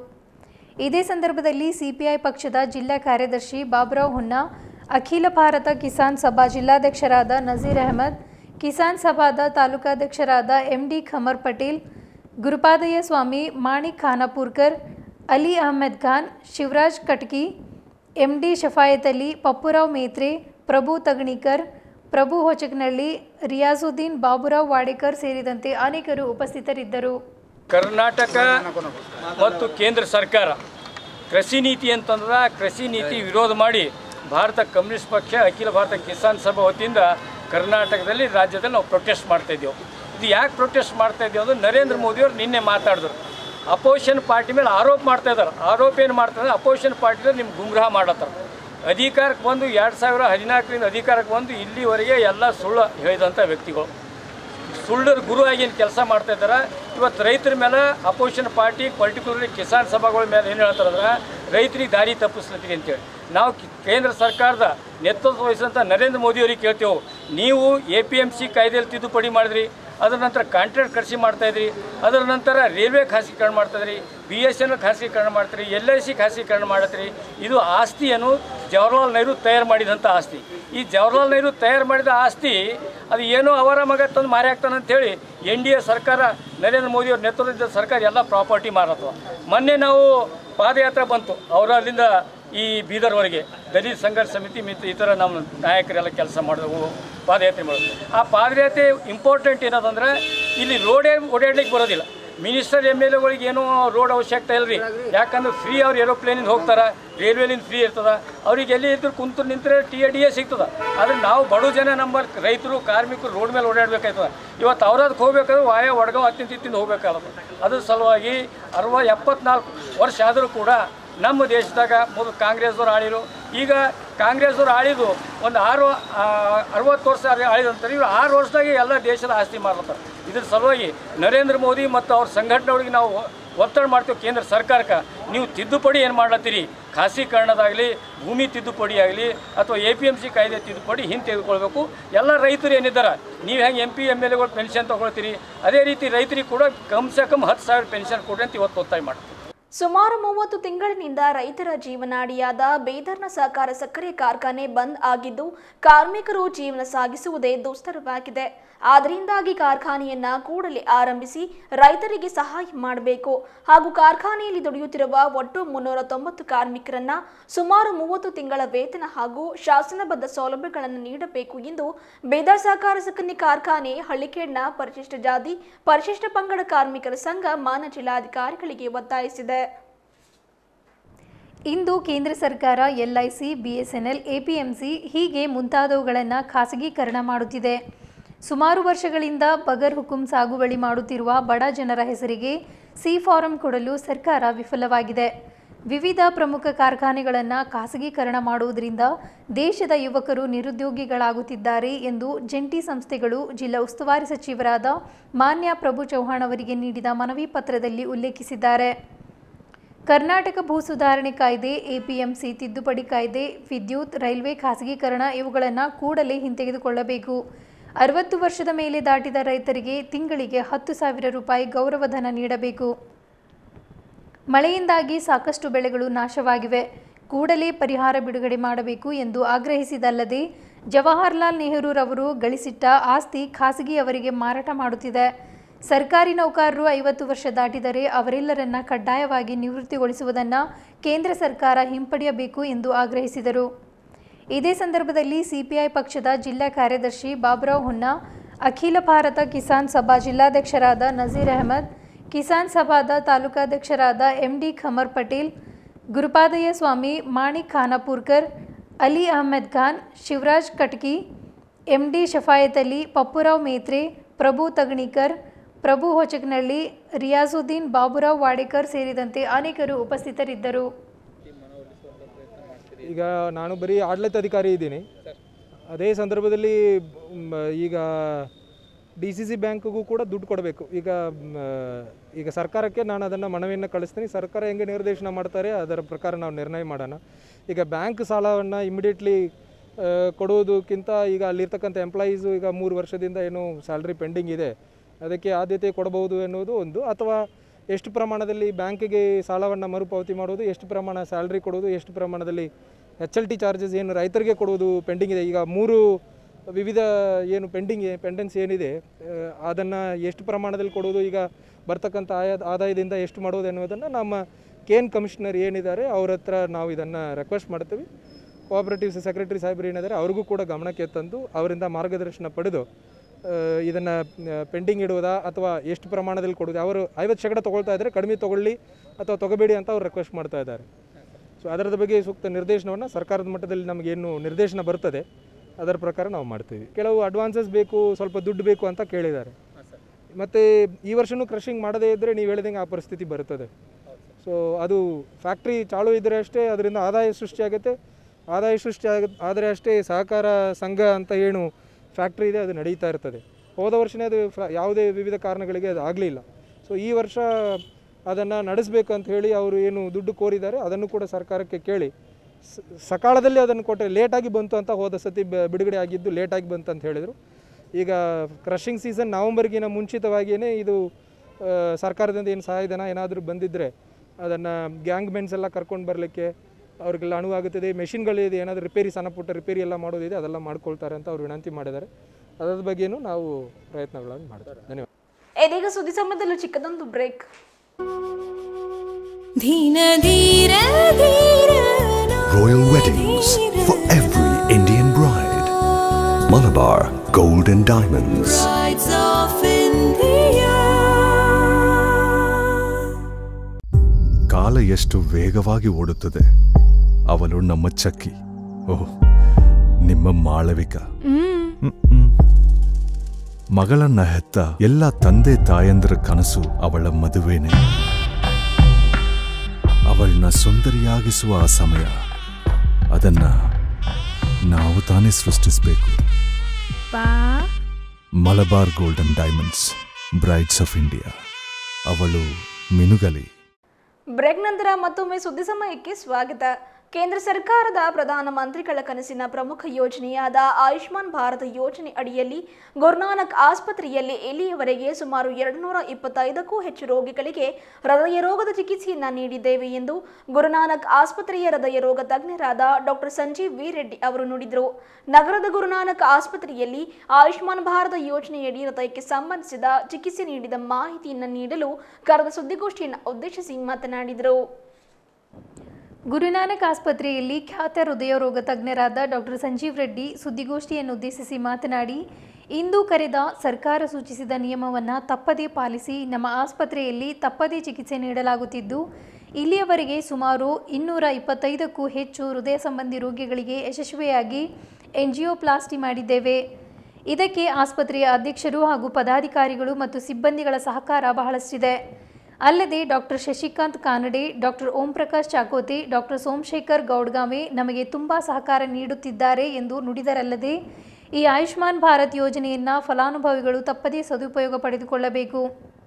B: ಇದೇ ಸಂದರ್ಭದಲ್ಲಿ ಸಿಪಿಐ ಪಕ್ಷದ ಜಿಲ್ಲಾ ಕಾರ್ಯದರ್ಶಿ ಬಾಬುರಾವ್ ಹುನ್ನಾ ಅಖಿಲ ಭಾರತ ಕಿಸಾನ್ ಸಭಾ ಜಿಲ್ಲಾಧ್ಯಕ್ಷರಾದ ನಜೀರ್ ಅಹಮದ್ ಕಿಸಾನ್ ಸಭಾದ ತಾಲೂಕಾಧ್ಯಕ್ಷರಾದ M D Khamar Patel Gurupadayya Swamy Manik Khanapurkar Ali Ahmed Khan Shivaraj Katki M D Shafayat Ali Papparao Metre Prabhu Taganikar Prabhu Hochaknalli Riyazuddin Baburao Wadekar ಸೇರಿದಂತೆ ಅನೇಕರು ಉಪಸ್ಥಿತರಿದ್ದರು
E: ಕರ್ನಾಟಕ ಮತ್ತು ಕೇಂದ್ರ ಸರ್ಕಾರ ಕೃಷಿ ನೀತಿ ಅಂತಂದ್ರೆ ಕೃಷಿ ನೀತಿ ವಿರೋಧ ಮಾಡಿ ಭಾರತ ಕಮ್ಯುನಿಸ್ಟ್ ಪಕ್ಷ ಅಖಿಲ ಭಾರತ ಕಿಸಾನ್ ಸಭಾ ವತಿಯಿಂದ ಕರ್ನಾಟಕದಲ್ಲಿ ರಾಜ್ಯದಲ್ಲಿ ನಾವು ಪ್ರೊಟೆಸ್ಟ್ ಮಾಡ್ತಾ ಇದ್ದೇವೆ ಇದು ಯಾಕೆ ಪ್ರೊಟೆಸ್ಟ್ ಮಾಡ್ತಾ ಇದ್ದೇವೆ ಅಂದ್ರೆ ನರೇಂದ್ರ ಮೋದಿಯವರು ನಿನ್ನೆ ಮಾತಾಡಿದ್ರು ಅಪೋಸಿಷನ್ ಪಾರ್ಟಿ ಮೇಲೆ ಆರೋಪ ಮಾಡ್ತಾ ಇದ್ದಾರೆ ಆರೋಪ ಏನು ಮಾಡ್ತಾ ಇದ್ದಾರೆ ಅಪೋಸಿಷನ್ ಪಾರ್ಟಿದವ್ರು ನಿಮ್ಗೆ ಗುಂಗ್ರಹ ಮಾಡತ್ತಾರ ಅಧಿಕಾರಕ್ಕೆ ಬಂದು ಎರಡು ಸಾವಿರ ಹದಿನಾಲ್ಕರಿಂದ ಅಧಿಕಾರಕ್ಕೆ ಬಂದು ಇಲ್ಲಿವರೆಗೆ ಎಲ್ಲ ಸುಳ್ಳು ಹೇಳಿದಂಥ ವ್ಯಕ್ತಿಗಳು ಸುಳ್ಳರ ಗುರುವಾಗಿ ಏನು ಕೆಲಸ ಮಾಡ್ತಾ ಇದ್ದಾರೆ ಇವತ್ತು ರೈತರ ಮೇಲೆ ಅಪೋಸಿಷನ್ ಪಾರ್ಟಿ ಪರ್ಟಿಕ್ಯುಲರ್ಲಿ ಕಿಸಾನ್ ಸಭಾಗಳ ಮೇಲೆ ಏನು ಹೇಳ್ತಾರೆ ಅಂದ್ರೆ ರೈತರಿಗೆ ದಾರಿ ತಪ್ಪಿಸ್ಲತ್ತೀರಿ ಅಂತೇಳಿ ನಾವು ಕಿ- ಕೇಂದ್ರ ಸರ್ಕಾರದ ನೇತೃತ್ವ ವಹಿಸಿದಂಥ ನರೇಂದ್ರ ಮೋದಿಯವರಿಗೆ ಕೇಳ್ತೇವೆ ನೀವು ಎ ಪಿ ಎಮ್ ಸಿ ಕಾಯ್ದೆಯಲ್ಲಿ ತಿದ್ದುಪಡಿ ಮಾಡಿದ್ರಿ ಅದರ ನಂತರ ಕಾಂಟ್ರಾಕ್ಟ್ ಕೃಷಿ ಮಾಡ್ತಾಯಿದ್ರಿ ಅದರ ನಂತರ ರೈಲ್ವೆ ಖಾಸಗೀಕರಣ ಮಾಡ್ತಾಯಿದ್ರಿ ಬಿ ಎಸ್ ಎನ್ ಎಲ್ ಖಾಸಗೀಕರಣ ಮಾಡ್ತೀರಿ ಎಲ್ ಐ ಸಿ ಖಾಸಗೀಕರಣ ಮಾಡತ್ರಿ ಇದು ಆಸ್ತಿಯನ್ನು ಜವಾಹರ್ಲಾಲ್ ನೆಹರು ತಯಾರು ಮಾಡಿದಂಥ ಆಸ್ತಿ ಈ ಜವಾಹರ್ಲಾಲ್ ನೆಹರು ತಯಾರು ಮಾಡಿದ ಆಸ್ತಿ ಅದು ಏನೋ ಅವರ ಮಗ ತಂದು ಮಾರಿ ಹಾಕ್ತಾನಂತೇಳಿ ಎನ್ ಡಿ ಎ ಸರ್ಕಾರ ನರೇಂದ್ರ ಮೋದಿಯವ್ರ ನೇತೃತ್ವದ ಸರ್ಕಾರ ಎಲ್ಲ ಪ್ರಾಪರ್ಟಿ ಮಾರತ್ವ ಮೊನ್ನೆ ನಾವು ಪಾದಯಾತ್ರೆ ಬಂತು ಅವರ ಅಲ್ಲಿಂದ ಈ ಬೀದರ್ವರೆಗೆ ದಲಿತ ಸಂಘರ್ಷ ಸಮಿತಿ ಮತ್ತು ಇತರ ನಮ್ಮ ನಾಯಕರೆಲ್ಲ ಕೆಲಸ ಮಾಡಿದವು ಪಾದಯಾತ್ರೆ ಮಾಡೋದು ಆ ಪಾದಯಾತ್ರೆ ಇಂಪಾರ್ಟೆಂಟ್ ಏನದಂದ್ರೆ ಇಲ್ಲಿ ರೋಡೇ ಓಡಾಡ್ಲಿಕ್ಕೆ ಬರೋದಿಲ್ಲ ಮಿನಿಸ್ಟರ್ ಎಮ್ ಎಲ್ ಎಗಳಿಗೆ ಏನೂ ರೋಡ್ ಅವಶ್ಯಕತೆ ಇಲ್ಲ ರೀ ಯಾಕಂದ್ರೆ ಫ್ರೀ ಅವ್ರು ಏರೋಪ್ಲೇನಿಂದ ಹೋಗ್ತಾರೆ ರೈಲ್ವೆಲಿಂದ ಫ್ರೀ ಇರ್ತದೆ ಅವ್ರಿಗೆ ಎಲ್ಲಿ ಇದ್ರು ಕುಂತು ನಿಂತರೆ ಟಿ ಎ ಡಿ ಎ ಸಿಗ್ತದೆ ಆದರೆ ನಾವು ಬಡ ಜನ ನಮ್ಮ ರೈತರು ಕಾರ್ಮಿಕರು ರೋಡ್ ಮೇಲೆ ಓಡಾಡ್ಬೇಕಾಯ್ತದೆ ಇವತ್ತು ಅವ್ರದಕ್ಕೆ ಹೋಗ್ಬೇಕಾದ್ರೆ ವಾಯ ವಡ್ಗಾವ್ ಹತ್ತಿನ ತಿತ್ತಿಂದ ಹೋಗ್ಬೇಕಾಗತ್ತೆ ಅದ್ರ ಸಲುವಾಗಿ ಅರವ ಎಪ್ಪತ್ನಾಲ್ಕು ವರ್ಷ ಆದರೂ ಕೂಡ ನಮ್ಮ ದೇಶದಾಗ ಮೊದಲು ಕಾಂಗ್ರೆಸ್ದವ್ರು ಆಳಿರು ಈಗ ಕಾಂಗ್ರೆಸ್ದವ್ರು ಆಳಿದು ಒಂದು ಆರು ಆ, ಅರವತ್ತು ವರ್ಷ ಆಳಿದಂತಾರೆ ಇವ್ರು ಆರು ವರ್ಷದಾಗೆ ಎಲ್ಲ ದೇಶದ ಆಸ್ತಿ ಮಾರ್ಲತ್ತಾರೆ ಇದ್ರ ಸಲುವಾಗಿ ನರೇಂದ್ರ ಮೋದಿ ಮತ್ತು ಅವ್ರ ಸಂಘಟನೆಗಳಿಗೆ ನಾವು ಒತ್ತಡ ಮಾಡ್ತೀವಿ ಕೇಂದ್ರ ಸರ್ಕಾರಕ್ಕೆ ನೀವು ತಿದ್ದುಪಡಿ ಏನು ಮಾಡ್ಲತ್ತೀರಿ ಖಾಸಗೀಕರಣದಾಗಲಿ ಭೂಮಿ ತಿದ್ದುಪಡಿ ಆಗಲಿ ಅಥವಾ ಎ ಪಿ ಎಮ್ ಸಿ ಕಾಯ್ದೆ ತಿದ್ದುಪಡಿ ಹಿಂದೆ ತೆಗೆದುಕೊಳ್ಬೇಕು ಎಲ್ಲ ರೈತರು ಏನಿದ್ದಾರೆ ನೀವು ಹೆಂಗೆ ಎಂ ಪಿ ಎಮ್ ಎಲ್ ಎಗಳು ಪೆನ್ಷನ್ ತೊಗೊಳ್ತೀರಿ ಅದೇ ರೀತಿ ರೈತರಿಗೆ ಕೂಡ ಕಮ್ ಸೆ ಕಮ್ ಹತ್ತು ಸಾವಿರ ಪೆನ್ಷನ್ ಕೊಡ್ರಿ ಅಂತ ಇವತ್ತು ಒತ್ತಾಯ ಮಾಡ್ತೀವಿ
A: ಸುಮಾರು ಮೂವತ್ತು ತಿಂಗಳಿನಿಂದ ರೈತರ ಜೀವನಾಡಿಯಾದ ಬೇದರ್ನ ಸಹಕಾರ ಸಕ್ಕರೆ ಕಾರ್ಖಾನೆ ಬಂದ್ ಆಗಿದ್ದು ಕಾರ್ಮಿಕರು ಜೀವನ ಸಾಗಿಸುವುದೇ ದುಸ್ತರವಾಗಿದೆ ಆದ್ದರಿಂದಾಗಿ ಕಾರ್ಖಾನೆಯನ್ನ ಕೂಡಲೇ ಆರಂಭಿಸಿ ರೈತರಿಗೆ ಸಹಾಯ ಮಾಡಬೇಕು ಹಾಗೂ ಕಾರ್ಖಾನೆಯಲ್ಲಿ ದುಡಿಯುತ್ತಿರುವ ಒಟ್ಟು ಮುನ್ನೂರ ತೊಂಬತ್ತು ಕಾರ್ಮಿಕರನ್ನ ಸುಮಾರು ಮೂವತ್ತು ತಿಂಗಳ ವೇತನ ಹಾಗೂ ಶಾಸನಬದ್ಧ ಸೌಲಭ್ಯಗಳನ್ನು ನೀಡಬೇಕು ಎಂದು ಬೇದರ್ ಸಹಕಾರ ಸಕ್ಕರೆ ಕಾರ್ಖಾನೆ ಹಳ್ಳಿಕೇಡ್ನ ಪರಿಶಿಷ್ಟ ಜಾತಿ ಪರಿಶಿಷ್ಟ ಪಂಗಡ ಕಾರ್ಮಿಕರ ಸಂಘ ಮಾನ್ಯ ಜಿಲ್ಲಾಧಿಕಾರಿಗಳಿಗೆ ಒತ್ತಾಯಿಸಿದೆ
B: ಇಂದು ಕೇಂದ್ರ ಸರ್ಕಾರ ಎಲ್ಐಸಿ ಬಿಎಸ್ಎನ್ಎಲ್ ಎಪಿಎಂಸಿ ಹೀಗೆ ಮುಂತಾದವುಗಳನ್ನು ಖಾಸಗೀಕರಣ ಮಾಡುತ್ತಿದೆ ಸುಮಾರು ವರ್ಷಗಳಿಂದ ಬಗರ್ ಹುಕುಂ ಸಾಗುವಳಿ ಮಾಡುತ್ತಿರುವ ಬಡ ಜನರ ಹೆಸರಿಗೆ ಸಿ ಫಾರಂ ಕೊಡಲು ಸರ್ಕಾರ ವಿಫಲವಾಗಿದೆ ವಿವಿಧ ಪ್ರಮುಖ ಕಾರ್ಖಾನೆಗಳನ್ನು ಖಾಸಗೀಕರಣ ಮಾಡುವುದರಿಂದ ದೇಶದ ಯುವಕರು ನಿರುದ್ಯೋಗಿಗಳಾಗುತ್ತಿದ್ದಾರೆ ಎಂದು ಜಂಟಿ ಸಂಸ್ಥೆಗಳು ಜಿಲ್ಲಾ ಉಸ್ತುವಾರಿ ಸಚಿವರಾದ ಮಾನ್ಯ ಪ್ರಭು ಚೌಹಾಣ್ ಅವರಿಗೆ ನೀಡಿದ ಮನವಿ ಪತ್ರದಲ್ಲಿ ಉಲ್ಲೇಖಿಸಿದ್ದಾರೆ ಕರ್ನಾಟಕ ಭೂ ಸುಧಾರಣೆ ಕಾಯ್ದೆ ಎಪಿಎಂಸಿ ತಿದ್ದುಪಡಿ ಕಾಯ್ದೆ ವಿದ್ಯುತ್ ರೈಲ್ವೆ ಖಾಸಗೀಕರಣ ಇವುಗಳನ್ನು ಕೂಡಲೇ ಹಿಂತೆಗೆದುಕೊಳ್ಳಬೇಕು ಅರವತ್ತು ವರ್ಷದ ಮೇಲೆ ದಾಟಿದ ರೈತರಿಗೆ ತಿಂಗಳಿಗೆ ಹತ್ತು ಸಾವಿರ ರೂಪಾಯಿ ಗೌರವಧನ ನೀಡಬೇಕು ಮಳೆಯಿಂದಾಗಿ ಸಾಕಷ್ಟು ಬೆಳೆಗಳು ನಾಶವಾಗಿವೆ ಕೂಡಲೇ ಪರಿಹಾರ ಬಿಡುಗಡೆ ಮಾಡಬೇಕು ಎಂದು ಆಗ್ರಹಿಸಿದಲ್ಲದೆ ಜವಾಹರ್ಲಾಲ್ ನೆಹರೂರವರು ಗಳಿಸಿಟ್ಟ ಆಸ್ತಿ ಖಾಸಗಿಯವರಿಗೆ ಮಾರಾಟ ಮಾಡುತ್ತಿದೆ ಸರ್ಕಾರಿ ನೌಕರರು ಐವತ್ತು ವರ್ಷ ದಾಟಿದರೆ ಅವರೆಲ್ಲರನ್ನ ಕಡ್ಡಾಯವಾಗಿ ನಿವೃತ್ತಿಗೊಳಿಸುವುದನ್ನು ಕೇಂದ್ರ ಸರ್ಕಾರ ಹಿಂಪಡೆಯಬೇಕು ಎಂದು ಆಗ್ರಹಿಸಿದರು ಇದೇ ಸಂದರ್ಭದಲ್ಲಿ ಸಿಪಿಐ ಪಕ್ಷದ ಜಿಲ್ಲಾ ಕಾರ್ಯದರ್ಶಿ ಬಾಬುರಾವ್ ಹುನ್ನಾ ಅಖಿಲ ಭಾರತ ಕಿಸಾನ್ ಸಭಾ ಜಿಲ್ಲಾಧ್ಯಕ್ಷರಾದ ನಜೀರ್ ಅಹಮದ್ ಕಿಸಾನ್ ಸಭಾದ ತಾಲೂಕಾಧ್ಯಕ್ಷರಾದ M D Khamar Patel Gurupadayya Swamy Manik Khanapurkar Ali Ahmed Khan Shivaraj Katki M D Shafayat Ali Papparao Metre Prabhu Taganikar Prabhu Hochaknalli Riyazuddin Baburao Wadekar ಸೇರಿದಂತೆ ಅನೇಕರು ಉಪಸ್ಥಿತರಿದ್ದರು
F: ಈಗ ನಾನು ಬರೀ ಆಡಳಿತಾಧಿಕಾರಿ ಇದ್ದೀನಿ ಅದೇ ಸಂದರ್ಭದಲ್ಲಿ ಮ್, ಈಗ ಡಿ ಸಿ ಸಿ ಬ್ಯಾಂಕ್ಗೂ ಕೂಡ ದುಡ್ಡು ಕೊಡಬೇಕು ಈಗ ಮ್, ಈಗ ಸರ್ಕಾರಕ್ಕೆ ನಾನು ಅದನ್ನು ಮನವಿಯನ್ನು ಕಳಿಸ್ತೀನಿ ಸರ್ಕಾರ ಹೆಂಗೆ ನಿರ್ದೇಶನ ಮಾಡ್ತಾರೆ ಅದರ ಪ್ರಕಾರ ನಾವು ನಿರ್ಣಯ ಮಾಡೋಣ ಈಗ ಬ್ಯಾಂಕ್ ಸಾಲವನ್ನು ಇಮಿಡಿಯೇಟ್ಲಿ ಕೊಡೋದಕ್ಕಿಂತ ಈಗ ಅಲ್ಲಿರ್ತಕ್ಕಂಥ ಎಂಪ್ಲಾಯೀಸು ಈಗ ಮೂರು ವರ್ಷದಿಂದ ಏನು ಸ್ಯಾಲ್ರಿ ಪೆಂಡಿಂಗ್ ಇದೆ ಅದಕ್ಕೆ ಆದ್ಯತೆ ಕೊಡಬಹುದು ಎನ್ನುವುದು ಒಂದು ಅಥವಾ ಎಷ್ಟು ಪ್ರಮಾಣದಲ್ಲಿ ಬ್ಯಾಂಕಿಗೆ ಸಾಲವನ್ನು ಮರುಪಾವತಿ ಮಾಡೋದು ಎಷ್ಟು ಪ್ರಮಾಣ ಸ್ಯಾಲ್ರಿ ಕೊಡೋದು ಎಷ್ಟು ಪ್ರಮಾಣದಲ್ಲಿ ಎಚ್ ಎಲ್ ಟಿ ಚಾರ್ಜಸ್ ಏನು ರೈತರಿಗೆ ಕೊಡೋದು ಪೆಂಡಿಂಗ್ ಇದೆ ಈಗ ಮೂರು ವಿವಿಧ ಏನು ಪೆಂಡಿಂಗ್ ಪೆಂಡೆನ್ಸ್ ಏನಿದೆ ಅದನ್ನು ಎಷ್ಟು ಪ್ರಮಾಣದಲ್ಲಿ ಕೊಡೋದು ಈಗ ಬರ್ತಕ್ಕಂಥ ಆಯ ಆದಾಯದಿಂದ ಎಷ್ಟು ಮಾಡೋದು ಎನ್ನುವುದನ್ನು ನಮ್ಮ ಕೇನ್ ಕಮಿಷನರ್ ಏನಿದ್ದಾರೆ ಅವ್ರ ಹತ್ರ ನಾವು ಇದನ್ನು ರಿಕ್ವೆಸ್ಟ್ ಮಾಡ್ತೀವಿ ಕೋಆಪರೇಟಿವ್ ಸೆಕ್ರೆಟರಿ ಸಾಹೇಬ್ರು ಏನಿದ್ದಾರೆ ಅವ್ರಿಗೂ ಕೂಡ ಗಮನಕ್ಕೆ ತಂದು ಅವರಿಂದ ಮಾರ್ಗದರ್ಶನ ಪಡೆದು ಇದನ್ನು ಪೆಂಡಿಂಗ್ ಇಡುವುದಾ ಅಥವಾ ಎಷ್ಟು ಪ್ರಮಾಣದಲ್ಲಿ ಕೊಡೋದು ಅವರು ಐವತ್ತು ಶೇಕಡ ತೊಗೊಳ್ತಾ ಇದ್ದರೆ ಕಡಿಮೆ ತೊಗೊಳ್ಳಿ ಅಥವಾ ತೊಗೋಬೇಡಿ ಅಂತ ಅವ್ರು ರಿಕ್ವೆಸ್ಟ್ ಮಾಡ್ತಾ ಇದ್ದಾರೆ ಸೊ ಅದರದ ಬಗ್ಗೆ ಸೂಕ್ತ ನಿರ್ದೇಶನವನ್ನು ಸರ್ಕಾರದ ಮಟ್ಟದಲ್ಲಿ ನಮಗೇನು ನಿರ್ದೇಶನ ಬರ್ತದೆ ಅದರ ಪ್ರಕಾರ ನಾವು ಮಾಡ್ತೀವಿ ಕೆಲವು ಅಡ್ವಾನ್ಸಸ್ ಬೇಕು ಸ್ವಲ್ಪ ದುಡ್ಡು ಬೇಕು ಅಂತ ಕೇಳಿದ್ದಾರೆ ಮತ್ತು ಈ ವರ್ಷವೂ ಕ್ರಷಿಂಗ್ ಮಾಡದೇ ಇದ್ದರೆ ನೀವು ಹೇಳಿದಂಗೆ ಆ ಪರಿಸ್ಥಿತಿ ಬರ್ತದೆ ಸೊ ಅದು ಫ್ಯಾಕ್ಟ್ರಿ ಚಾಲು ಇದ್ದರೆ ಅಷ್ಟೇ ಅದರಿಂದ ಆದಾಯ ಸೃಷ್ಟಿಯಾಗುತ್ತೆ ಆದಾಯ ಸೃಷ್ಟಿ ಆಗ ಆದರೆ ಅಷ್ಟೇ ಸಹಕಾರ ಸಂಘ ಅಂತ ಏನು ಫ್ಯಾಕ್ಟ್ರಿ ಇದೆ ಅದು ನಡೀತಾ ಇರ್ತದೆ ಹೋದ ವರ್ಷನೇ ಅದು ಫ್ರ- ಯಾವುದೇ ವಿವಿಧ ಕಾರಣಗಳಿಗೆ ಅದು ಆಗಲಿಲ್ಲ ಸೊ ಈ ವರ್ಷ ಅದನ್ನು ನಡೆಸಬೇಕು ಅಂತ ಹೇಳಿ ಅವರು ಏನು ದುಡ್ಡು ಕೋರಿದ್ದಾರೆ ಅದನ್ನು ಕೂಡ ಸರ್ಕಾರಕ್ಕೆ ಕೇಳಿ ಸ- ಸಕಾಲದಲ್ಲಿ ಅದನ್ನು ಕೊಟ್ಟರೆ ಲೇಟಾಗಿ ಬಂತು ಅಂತ ಹೋದ ಸತಿ ಬ- ಬಿಡುಗಡೆ ಆಗಿದ್ದು ಲೇಟಾಗಿ ಬಂತು ಅಂತ ಹೇಳಿದರು ಈಗ ಕ್ರಷಿಂಗ್ ಸೀಸನ್ ನವಂಬರ್ಗಿನ ಮುಂಚಿತವಾಗಿಯೇ ಇದು ಆ, ಸರ್ಕಾರದಿಂದ ಏನು ಸಹಾಯಧನ ಏನಾದರೂ ಬಂದಿದ್ದರೆ ಅದನ್ನು ಗ್ಯಾಂಗ್ ಮೆನ್ಸ್ ಎಲ್ಲ ಕರ್ಕೊಂಡು ಬರಲಿಕ್ಕೆ ಅವ್ರಿಗೆಲ್ಲ ಅನುವಾಗುತ್ತದೆ ಮೆಷಿನ್ಗಳಿದೆ ಏನಾದರೂ ರಿಪೇರಿ ಸಣ್ಣ ಪುಟ್ಟ ರಿಪೇರಿ ಎಲ್ಲ ಮಾಡೋದಿದೆ ಅದೆಲ್ಲ ಮಾಡ್ಕೊಳ್ತಾರೆ ಅಂತ ಅವ್ರು ವಿನಂತಿ ಮಾಡಿದ್ದಾರೆ ಅದರ ಬಗ್ಗೆಯೂ ನಾವು ಪ್ರಯತ್ನಗಳನ್ನು ಮಾಡ್ತಾರೆ ಧನ್ಯವಾದ
A: ಇದೀಗ ಸುದ್ದಿ ಸಮಯದಲ್ಲೂ ಚಿಕ್ಕದೊಂದು ಬ್ರೇಕ್
G: ಧೀನ ಧೀರ ಧೀರನ
H: Royal weddings for every Indian bride. Malabar Gold and Diamonds.
G: Brides of India.
H: ಕಾಲ ಎಷ್ಟು ವೇಗವಾಗಿ ಓಡುತ್ತದೆ ಅವಳು ನಮ್ಮ ಚಕ್ಕಿ ಓಹ್ ನಿಮ್ಮ ಮಾಳವಿಕ ಹ್ಮ್, ಹ್ಮ್. ಮಗಳನ್ನ ಹೆತ್ತ ಎಲ್ಲ ತಂದೆ ತಾಯಂದ್ರ ಕನಸು ಅವಳ ಮದುವೆನೇ ಅವಳನ್ನ ಸುಂದರಿಯಾಗಿಸುವ ಆ ಸಮಯ ಅದನ್ನ ನಾವು ತಾನೇ ಸೃಷ್ಟಿಸಬೇಕು Malabar golden diamonds brides of India ಅವಳು ಮಿನುಗಲಿ
A: ಬ್ರೇಕ್ ನಂತರ ಮತ್ತೊಮ್ಮೆ ಸುದ್ದಿ ಸಮಯಕ್ಕೆ ಸ್ವಾಗತ ಕೇಂದ್ರ ಸರ್ಕಾರದ ಪ್ರಧಾನಮಂತ್ರಿಗಳ ಕನಸಿನ ಪ್ರಮುಖ ಯೋಜನೆಯಾದ ಆಯುಷ್ಮಾನ್ ಭಾರತ ಯೋಜನೆ ಅಡಿಯಲ್ಲಿ ಗುರುನಾನಕ್ ಆಸ್ಪತ್ರೆಯಲ್ಲಿ ಇಲ್ಲಿಯವರೆಗೆ ಸುಮಾರು ಎರಡುನೂರ ಇಪ್ಪತ್ತೈದಕ್ಕೂ ಹೆಚ್ಚು ರೋಗಿಗಳಿಗೆ ಹೃದಯ ರೋಗದ ಚಿಕಿತ್ಸೆಯನ್ನ ನೀಡಿದ್ದೇವೆ ಎಂದು ಗುರುನಾನಕ್ ಆಸ್ಪತ್ರೆಯ ಹೃದಯ ರೋಗ ತಜ್ಞರಾದ ಡಾಕ್ಟರ್ ಸಂಜೀವ್ ವಿ ರೆಡ್ಡಿ ಅವರು ನುಡಿದರು ನಗರದ ಗುರುನಾನಕ್ ಆಸ್ಪತ್ರೆಯಲ್ಲಿ ಆಯುಷ್ಮಾನ್ ಭಾರತ ಯೋಜನೆಯಡಿ ಹೃದಯಕ್ಕೆ ಸಂಬಂಧಿಸಿದ ಚಿಕಿತ್ಸೆ ನೀಡಿದ ಮಾಹಿತಿಯನ್ನು ನೀಡಲು ಕರೆದ ಸುದ್ದಿಗೋಷ್ಠಿಯನ್ನು ಉದ್ದೇಶಿಸಿ ಮಾತನಾಡಿದರು
B: ಗುರುನಾನಕ್ ಆಸ್ಪತ್ರೆಯಲ್ಲಿ ಖ್ಯಾತ ಹೃದಯ ರೋಗ ತಜ್ಞರಾದ ಡಾಕ್ಟರ್ ಸಂಜೀವ್ ರೆಡ್ಡಿ ಸುದ್ದಿಗೋಷ್ಠಿಯನ್ನು ಉದ್ದೇಶಿಸಿ ಮಾತನಾಡಿ ಇಂದು ಕರೆದ ಸರ್ಕಾರ ಸೂಚಿಸಿದ ನಿಯಮವನ್ನು ತಪ್ಪದೇ ಪಾಲಿಸಿ ನಮ್ಮ ಆಸ್ಪತ್ರೆಯಲ್ಲಿ ತಪ್ಪದೇ ಚಿಕಿತ್ಸೆ ನೀಡಲಾಗುತ್ತಿದ್ದು ಇಲ್ಲಿಯವರೆಗೆ ಸುಮಾರು ಇನ್ನೂರ ಇಪ್ಪತ್ತೈದಕ್ಕೂ ಹೆಚ್ಚು ಹೃದಯ ಸಂಬಂಧಿ ರೋಗಿಗಳಿಗೆ ಯಶಸ್ವಿಯಾಗಿ ಎಂಜಿಯೋಪ್ಲಾಸ್ಟಿ ಮಾಡಿದ್ದೇವೆ ಇದಕ್ಕೆ ಆಸ್ಪತ್ರೆಯ ಅಧ್ಯಕ್ಷರು ಹಾಗೂ ಪದಾಧಿಕಾರಿಗಳು ಮತ್ತು ಸಿಬ್ಬಂದಿಗಳ ಸಹಕಾರ ಬಹಳಷ್ಟಿದೆ ಅಲ್ಲದೆ doctor Shashikant Kanade doctor Om Prakash Chakoti doctor Somashekhar Goudgave ನಮಗೆ ತುಂಬ ಸಹಕಾರ ನೀಡುತ್ತಿದ್ದಾರೆ ಎಂದು ನುಡಿದರಲ್ಲದೆ ಈ ಆಯುಷ್ಮಾನ್ ಭಾರತ್ ಯೋಜನೆಯನ್ನು ಫಲಾನುಭವಿಗಳು ತಪ್ಪದೇ ಸದುಪಯೋಗ ಪಡೆದುಕೊಳ್ಳಬೇಕು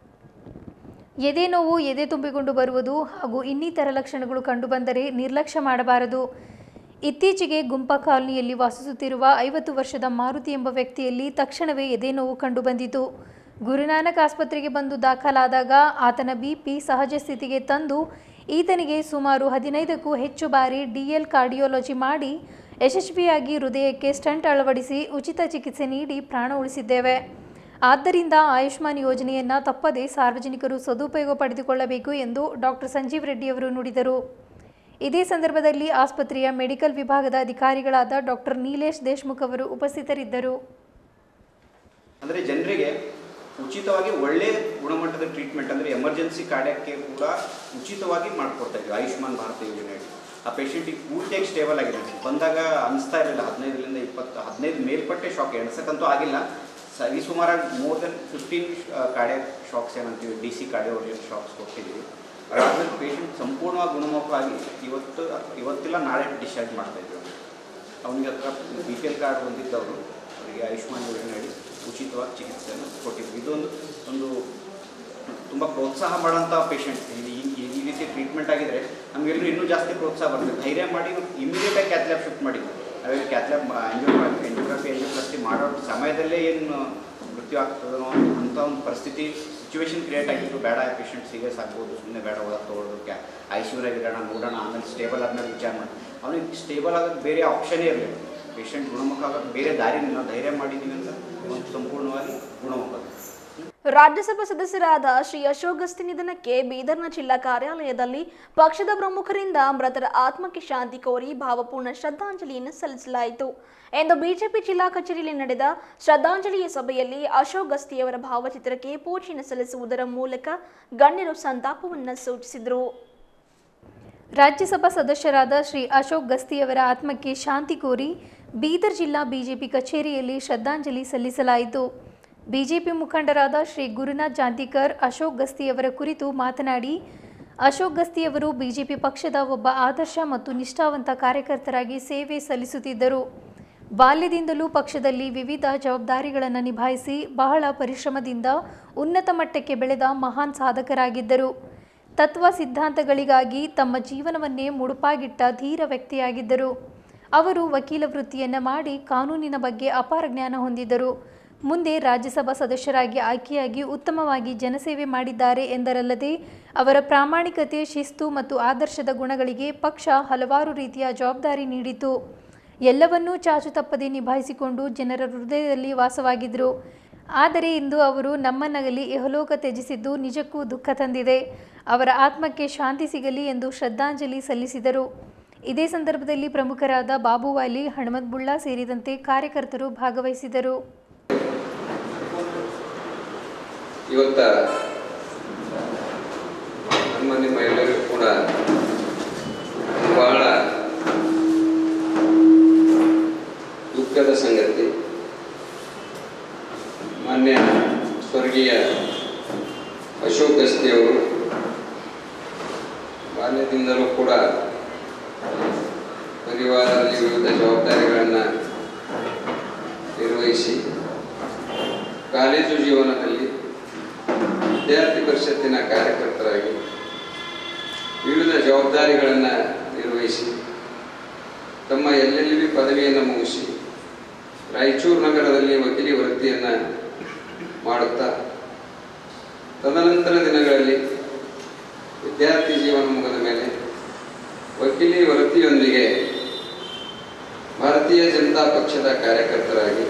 B: ಎದೆ ನೋವು ಎದೆ ತುಂಬಿಕೊಂಡು ಬರುವುದು ಹಾಗೂ ಇನ್ನಿತರ ಲಕ್ಷಣಗಳು ಕಂಡುಬಂದರೆ ನಿರ್ಲಕ್ಷ್ಯ ಮಾಡಬಾರದು ಇತ್ತೀಚೆಗೆ ಗುಂಪಾ ಕಾಲನಿಯಲ್ಲಿ ವಾಸಿಸುತ್ತಿರುವ ಐವತ್ತು ವರ್ಷದ ಮಾರುತಿ ಎಂಬ ವ್ಯಕ್ತಿಯಲ್ಲಿ ತಕ್ಷಣವೇ ಎದೆ ನೋವು ಕಂಡುಬಂದಿತು ಗುರುನಾನಕ್ ಆಸ್ಪತ್ರೆಗೆ ಬಂದು ದಾಖಲಾದಾಗ ಆತನ ಬಿಪಿ ಸಹಜ ಸ್ಥಿತಿಗೆ ತಂದು ಈತನಿಗೆ ಸುಮಾರು ಹದಿನೈದಕ್ಕೂ ಹೆಚ್ಚು ಬಾರಿ ಡಿಎಲ್ ಕಾರ್ಡಿಯೋಲಜಿ ಮಾಡಿ ಯಶಸ್ವಿಯಾಗಿ ಹೃದಯಕ್ಕೆ ಸ್ಟಂಟ್ ಅಳವಡಿಸಿ ಉಚಿತ ಚಿಕಿತ್ಸೆ ನೀಡಿ ಪ್ರಾಣ ಉಳಿಸಿದ್ದೇವೆ ಆದ್ದರಿಂದ ಆಯುಷ್ಮಾನ್ ಯೋಜನೆಯನ್ನು ತಪ್ಪದೇ ಸಾರ್ವಜನಿಕರು ಸದುಪಯೋಗ ಪಡೆದುಕೊಳ್ಳಬೇಕು ಎಂದು ಡಾಕ್ಟರ್ ಸಂಜೀವ್ ರೆಡ್ಡಿಯವರು ನುಡಿದರು ಇದೇ ಸಂದರ್ಭದಲ್ಲಿ ಆಸ್ಪತ್ರೆಯ ಮೆಡಿಕಲ್ ವಿಭಾಗದ ಅಧಿಕಾರಿಗಳಾದ ಡಾಕ್ಟರ್ ನೀಲೇಶ್ ದೇಶ್ಮುಖ್ ಅವರು ಉಪಸ್ಥಿತರಿದ್ದರು
I: ಅಂದರೆ ಜನರಿಗೆ ಉಚಿತವಾಗಿ ಒಳ್ಳೆ ಗುಣಮಟ್ಟದ ಟ್ರೀಟ್ಮೆಂಟ್ ಅಂದರೆ ಎಮರ್ಜೆನ್ಸಿ ಕಾರ್ಯಕ್ಕೆ ಕೂಡ ಉಚಿತವಾಗಿ ಮಾಡಿಕೊಡ್ತಾ ಇದ್ವಿ ಆಯುಷ್ಮಾನ್ ಭಾರತ ಯೋಜನೆಯಲ್ಲಿ ಆ ಪೇಷಂಟಿಗೆ ಪೂರ್ತಿಯಾಗಿ ಸ್ಟೇಬಲ್ ಆಗಿದೆ ಬಂದಾಗ ಅನಿಸ್ತಾ ಇರಲಿಲ್ಲ ಹದಿನೈದರಿಂದ ಇಪ್ಪತ್ತು ಹದಿನೈದು ಮೇಲ್ಪಟ್ಟೆ ಶಾಕ್ ಎಣ್ಸಕ್ಕಂತೂ ಆಗಿಲ್ಲ ಸರಿ ಸುಮಾರಾಗಿ more than fifteen cardiac shocks ಏನಂತೀವಿ ಡಿ ಸಿ ಕಾರ್ಡಿಯೋರಿಯನ್ ಶಾಕ್ಸ್ ಕೊಟ್ಟಿದ್ದೀವಿ ಅದಾದ್ಮೇಲೆ ಪೇಷಂಟ್ ಸಂಪೂರ್ಣವಾಗಿ ಗುಣಮುಖವಾಗಿ ಇವತ್ತು ಇವತ್ತಿಲ್ಲ ನಾಳೆ ಡಿಸ್ಚಾರ್ಜ್ ಮಾಡ್ತಾ ಇದ್ದೀವಿ ಅವನಿಗೆ ಹತ್ರ ಬಿ ಪಿ ಎಲ್ ಕಾರ್ಡ್ ಹೊಂದಿದ್ದವರು ಅವರಿಗೆ ಆಯುಷ್ಮಾನ್ ಯೋಜನೆಯಡಿ ಉಚಿತವಾಗಿ ಚಿಕಿತ್ಸೆಯನ್ನು ಕೊಟ್ಟಿದ್ವಿ ಇದೊಂದು ಒಂದು ತುಂಬ ಪ್ರೋತ್ಸಾಹ ಮಾಡೋಂಥ ಪೇಷಂಟ್ ಈ ಈ- ಈ ರೀತಿ ಟ್ರೀಟ್ಮೆಂಟ್ ಆಗಿದ್ರೆ ನಮಗೆಲ್ಲರೂ ಇನ್ನೂ ಜಾಸ್ತಿ ಪ್ರೋತ್ಸಾಹ ಬರ್ತದೆ ಧೈರ್ಯ ಮಾಡಿ ಇಮಿಡಿಯೇಟಾಗಿ ಕ್ಯಾತ್ಲ್ಯಾಬ್ ಶಿಫ್ಟ್ ಮಾಡಿದ್ವಿ ನಾವೇ ಕ್ಯಾತ್ಲ್ಯಾಬ್ ಎಂಜಿಯೋಗ್ರಫಿ ಎಂಜಿಯೋಗ್ರಫಿ ಎಂಜಿಯೋಪ್ಲಾಸ್ಟಿ ಮಾಡೋ ಸಮಯದಲ್ಲೇ ಏನು ಮೃತ್ಯು ಆಗ್ತದೋ ಅಂಥ ಒಂದು ಪರಿಸ್ಥಿತಿ ಸಿಚುವೇಶನ್ ಕ್ರಿಯೇಟ್ ಆಗಿತ್ತು ಬೇಡ ಪೇಷಂಟ್ ಸೀರಿಯಸ್ ಆಗ್ಬೋದು ಸುಮ್ಮನೆ ಬೇಡ ಒಳಗೆ ತೊಗೊಳ್ಳೋದು ಕ್ಯಾ ಐ ಸಿ ಇಡೋಣ ನೋಡೋಣ ಆಮೇಲೆ ಸ್ಟೇಬಲ್ ಆದ್ಮೇಲೆ ವಿಚಾರ ಮಾಡಿ ಅವನಿಗೆ ಸ್ಟೇಬಲ್ ಆಗೋಕ್ಕೆ ಬೇರೆ ಆಪ್ಷನೇ ಇರಲಿಲ್ಲ ಪೇಷಂಟ್ ಗುಣಮುಖ ಆಗೋಕ್ಕೆ ಬೇರೆ ದಾರಿನ ನಾವು ಧೈರ್ಯ ಮಾಡಿದ್ದೀವಿ ಅಂತ ಒಂದು ಸಂಪೂರ್ಣವಾಗಿ ಗುಣಮುಖ
A: ರಾಜ್ಯಸಭಾ ಸದಸ್ಯರಾದ ಶ್ರೀ ಅಶೋಕ್ ಗಸ್ತಿ ನಿಧನಕ್ಕೆ ಬೀದರ್ನ ಜಿಲ್ಲಾ ಕಾರ್ಯಾಲಯದಲ್ಲಿ ಪಕ್ಷದ ಪ್ರಮುಖರಿಂದ ಮೃತರ ಆತ್ಮಕ್ಕೆ ಶಾಂತಿ ಕೋರಿ ಭಾವಪೂರ್ಣ ಶ್ರದ್ಧಾಂಜಲಿಯನ್ನು ಸಲ್ಲಿಸಲಾಯಿತು ಎಂದು ಬಿಜೆಪಿ ಜಿಲ್ಲಾ ಕಚೇರಿಯಲ್ಲಿ ನಡೆದ ಶ್ರದ್ಧಾಂಜಲಿಯ ಸಭೆಯಲ್ಲಿ ಅಶೋಕ್ ಗಸ್ತಿಯವರ ಭಾವಚಿತ್ರಕ್ಕೆ ಪೂಜೆಯನ್ನು ಸಲ್ಲಿಸುವುದರ ಮೂಲಕ ಗಣ್ಯರು ಸಂತಾಪವನ್ನು ಸೂಚಿಸಿದರು
B: ರಾಜ್ಯಸಭಾ ಸದಸ್ಯರಾದ ಶ್ರೀ ಅಶೋಕ್ ಗಸ್ತಿಯವರ ಆತ್ಮಕ್ಕೆ ಶಾಂತಿ ಕೋರಿ ಬೀದರ್ ಜಿಲ್ಲಾ ಬಿಜೆಪಿ ಕಚೇರಿಯಲ್ಲಿ ಶ್ರದ್ಧಾಂಜಲಿ ಸಲ್ಲಿಸಲಾಯಿತು ಬಿಜೆಪಿ ಮುಖಂಡರಾದ ಶ್ರೀ ಗುರುನಾಥ್ ಜಾಂತಿಕರ್ ಅಶೋಕ್ ಗಸ್ತಿಯವರ ಕುರಿತು ಮಾತನಾಡಿ ಅಶೋಕ್ ಗಸ್ತಿಯವರು ಬಿಜೆಪಿ ಪಕ್ಷದ ಒಬ್ಬ ಆದರ್ಶ ಮತ್ತು ನಿಷ್ಠಾವಂತ ಕಾರ್ಯಕರ್ತರಾಗಿ ಸೇವೆ ಸಲ್ಲಿಸುತ್ತಿದ್ದರು ಬಾಲ್ಯದಿಂದಲೂ ಪಕ್ಷದಲ್ಲಿ ವಿವಿಧ ಜವಾಬ್ದಾರಿಗಳನ್ನು ನಿಭಾಯಿಸಿ ಬಹಳ ಪರಿಶ್ರಮದಿಂದ ಉನ್ನತ ಮಟ್ಟಕ್ಕೆ ಬೆಳೆದ ಮಹಾನ್ ಸಾಧಕರಾಗಿದ್ದರು ತತ್ವ ಸಿದ್ಧಾಂತಗಳಿಗಾಗಿ ತಮ್ಮ ಜೀವನವನ್ನೇ ಮುಡುಪಾಗಿಟ್ಟ ಧೀರ ವ್ಯಕ್ತಿಯಾಗಿದ್ದರು ಅವರು ವಕೀಲ ವೃತ್ತಿಯನ್ನು ಮಾಡಿ ಕಾನೂನಿನ ಬಗ್ಗೆ ಅಪಾರ ಜ್ಞಾನ ಹೊಂದಿದ್ದರು ಮುಂದೆ ರಾಜ್ಯಸಭಾ ಸದಸ್ಯರಾಗಿ ಆಯ್ಕೆಯಾಗಿ ಉತ್ತಮವಾಗಿ ಜನಸೇವೆ ಮಾಡಿದ್ದಾರೆ ಎಂದರಲ್ಲದೆ ಅವರ ಪ್ರಾಮಾಣಿಕತೆ ಶಿಸ್ತು ಮತ್ತು ಆದರ್ಶದ ಗುಣಗಳಿಗೆ ಪಕ್ಷ ಹಲವಾರು ರೀತಿಯ ಜವಾಬ್ದಾರಿ ನೀಡಿತು ಎಲ್ಲವನ್ನೂ ಚಾಚು ತಪ್ಪದೆ ನಿಭಾಯಿಸಿಕೊಂಡು ಜನರ ಹೃದಯದಲ್ಲಿ ವಾಸವಾಗಿದ್ದರು ಆದರೆ ಇಂದು ಅವರು ನಮ್ಮನ್ನಗಲಿ ಇಹಲೋಕ ತ್ಯಜಿಸಿದ್ದು ನಿಜಕ್ಕೂ ದುಃಖ ತಂದಿದೆ ಅವರ ಆತ್ಮಕ್ಕೆ ಶಾಂತಿ ಸಿಗಲಿ ಎಂದು ಶ್ರದ್ಧಾಂಜಲಿ ಸಲ್ಲಿಸಿದರು ಇದೇ ಸಂದರ್ಭದಲ್ಲಿ ಪ್ರಮುಖರಾದ ಬಾಬುವಾಲಿ ಹಣಮತ್ ಬುಳ್ಳಾ ಸೇರಿದಂತೆ ಕಾರ್ಯಕರ್ತರು ಭಾಗವಹಿಸಿದರು
J: ಇವತ್ತ ನಮ್ಮ ನಿಮ್ಮ ಎಲ್ಲರಿಗೂ ಕೂಡ ಬಹಳ ದುಃಖದ ಸಂಗತಿ ಮಾನ್ಯ ಸ್ವರ್ಗೀಯ ಅಶೋಕ್ ಗಸ್ತಿಯವರು ಬಾಲ್ಯದಿಂದಲೂ ಕೂಡ ಪರಿವಾರದಲ್ಲಿ ವಿವಿಧ ಜವಾಬ್ದಾರಿಗಳನ್ನು ನಿರ್ವಹಿಸಿ ಕಾಲೇಜು ಜೀವನದಲ್ಲಿ ವಿದ್ಯಾರ್ಥಿ ಪರಿಷತ್ತಿನ ಕಾರ್ಯಕರ್ತರಾಗಿ ವಿವಿಧ ಜವಾಬ್ದಾರಿಗಳನ್ನು ನಿರ್ವಹಿಸಿ ತಮ್ಮ ಎಲ್ ಎಲ್ ಬಿ ಪದವಿಯನ್ನು ಮುಗಿಸಿ ರಾಯಚೂರು ನಗರದಲ್ಲಿ ವಕೀಲಿ ವೃತ್ತಿಯನ್ನು ಮಾಡುತ್ತಾ ತದನಂತರ ದಿನಗಳಲ್ಲಿ ವಿದ್ಯಾರ್ಥಿ ಜೀವನ ಮುಗಿದ ಮೇಲೆ ವಕೀಲಿ ವೃತ್ತಿಯೊಂದಿಗೆ ಭಾರತೀಯ ಜನತಾ ಪಕ್ಷದ ಕಾರ್ಯಕರ್ತರಾಗಿ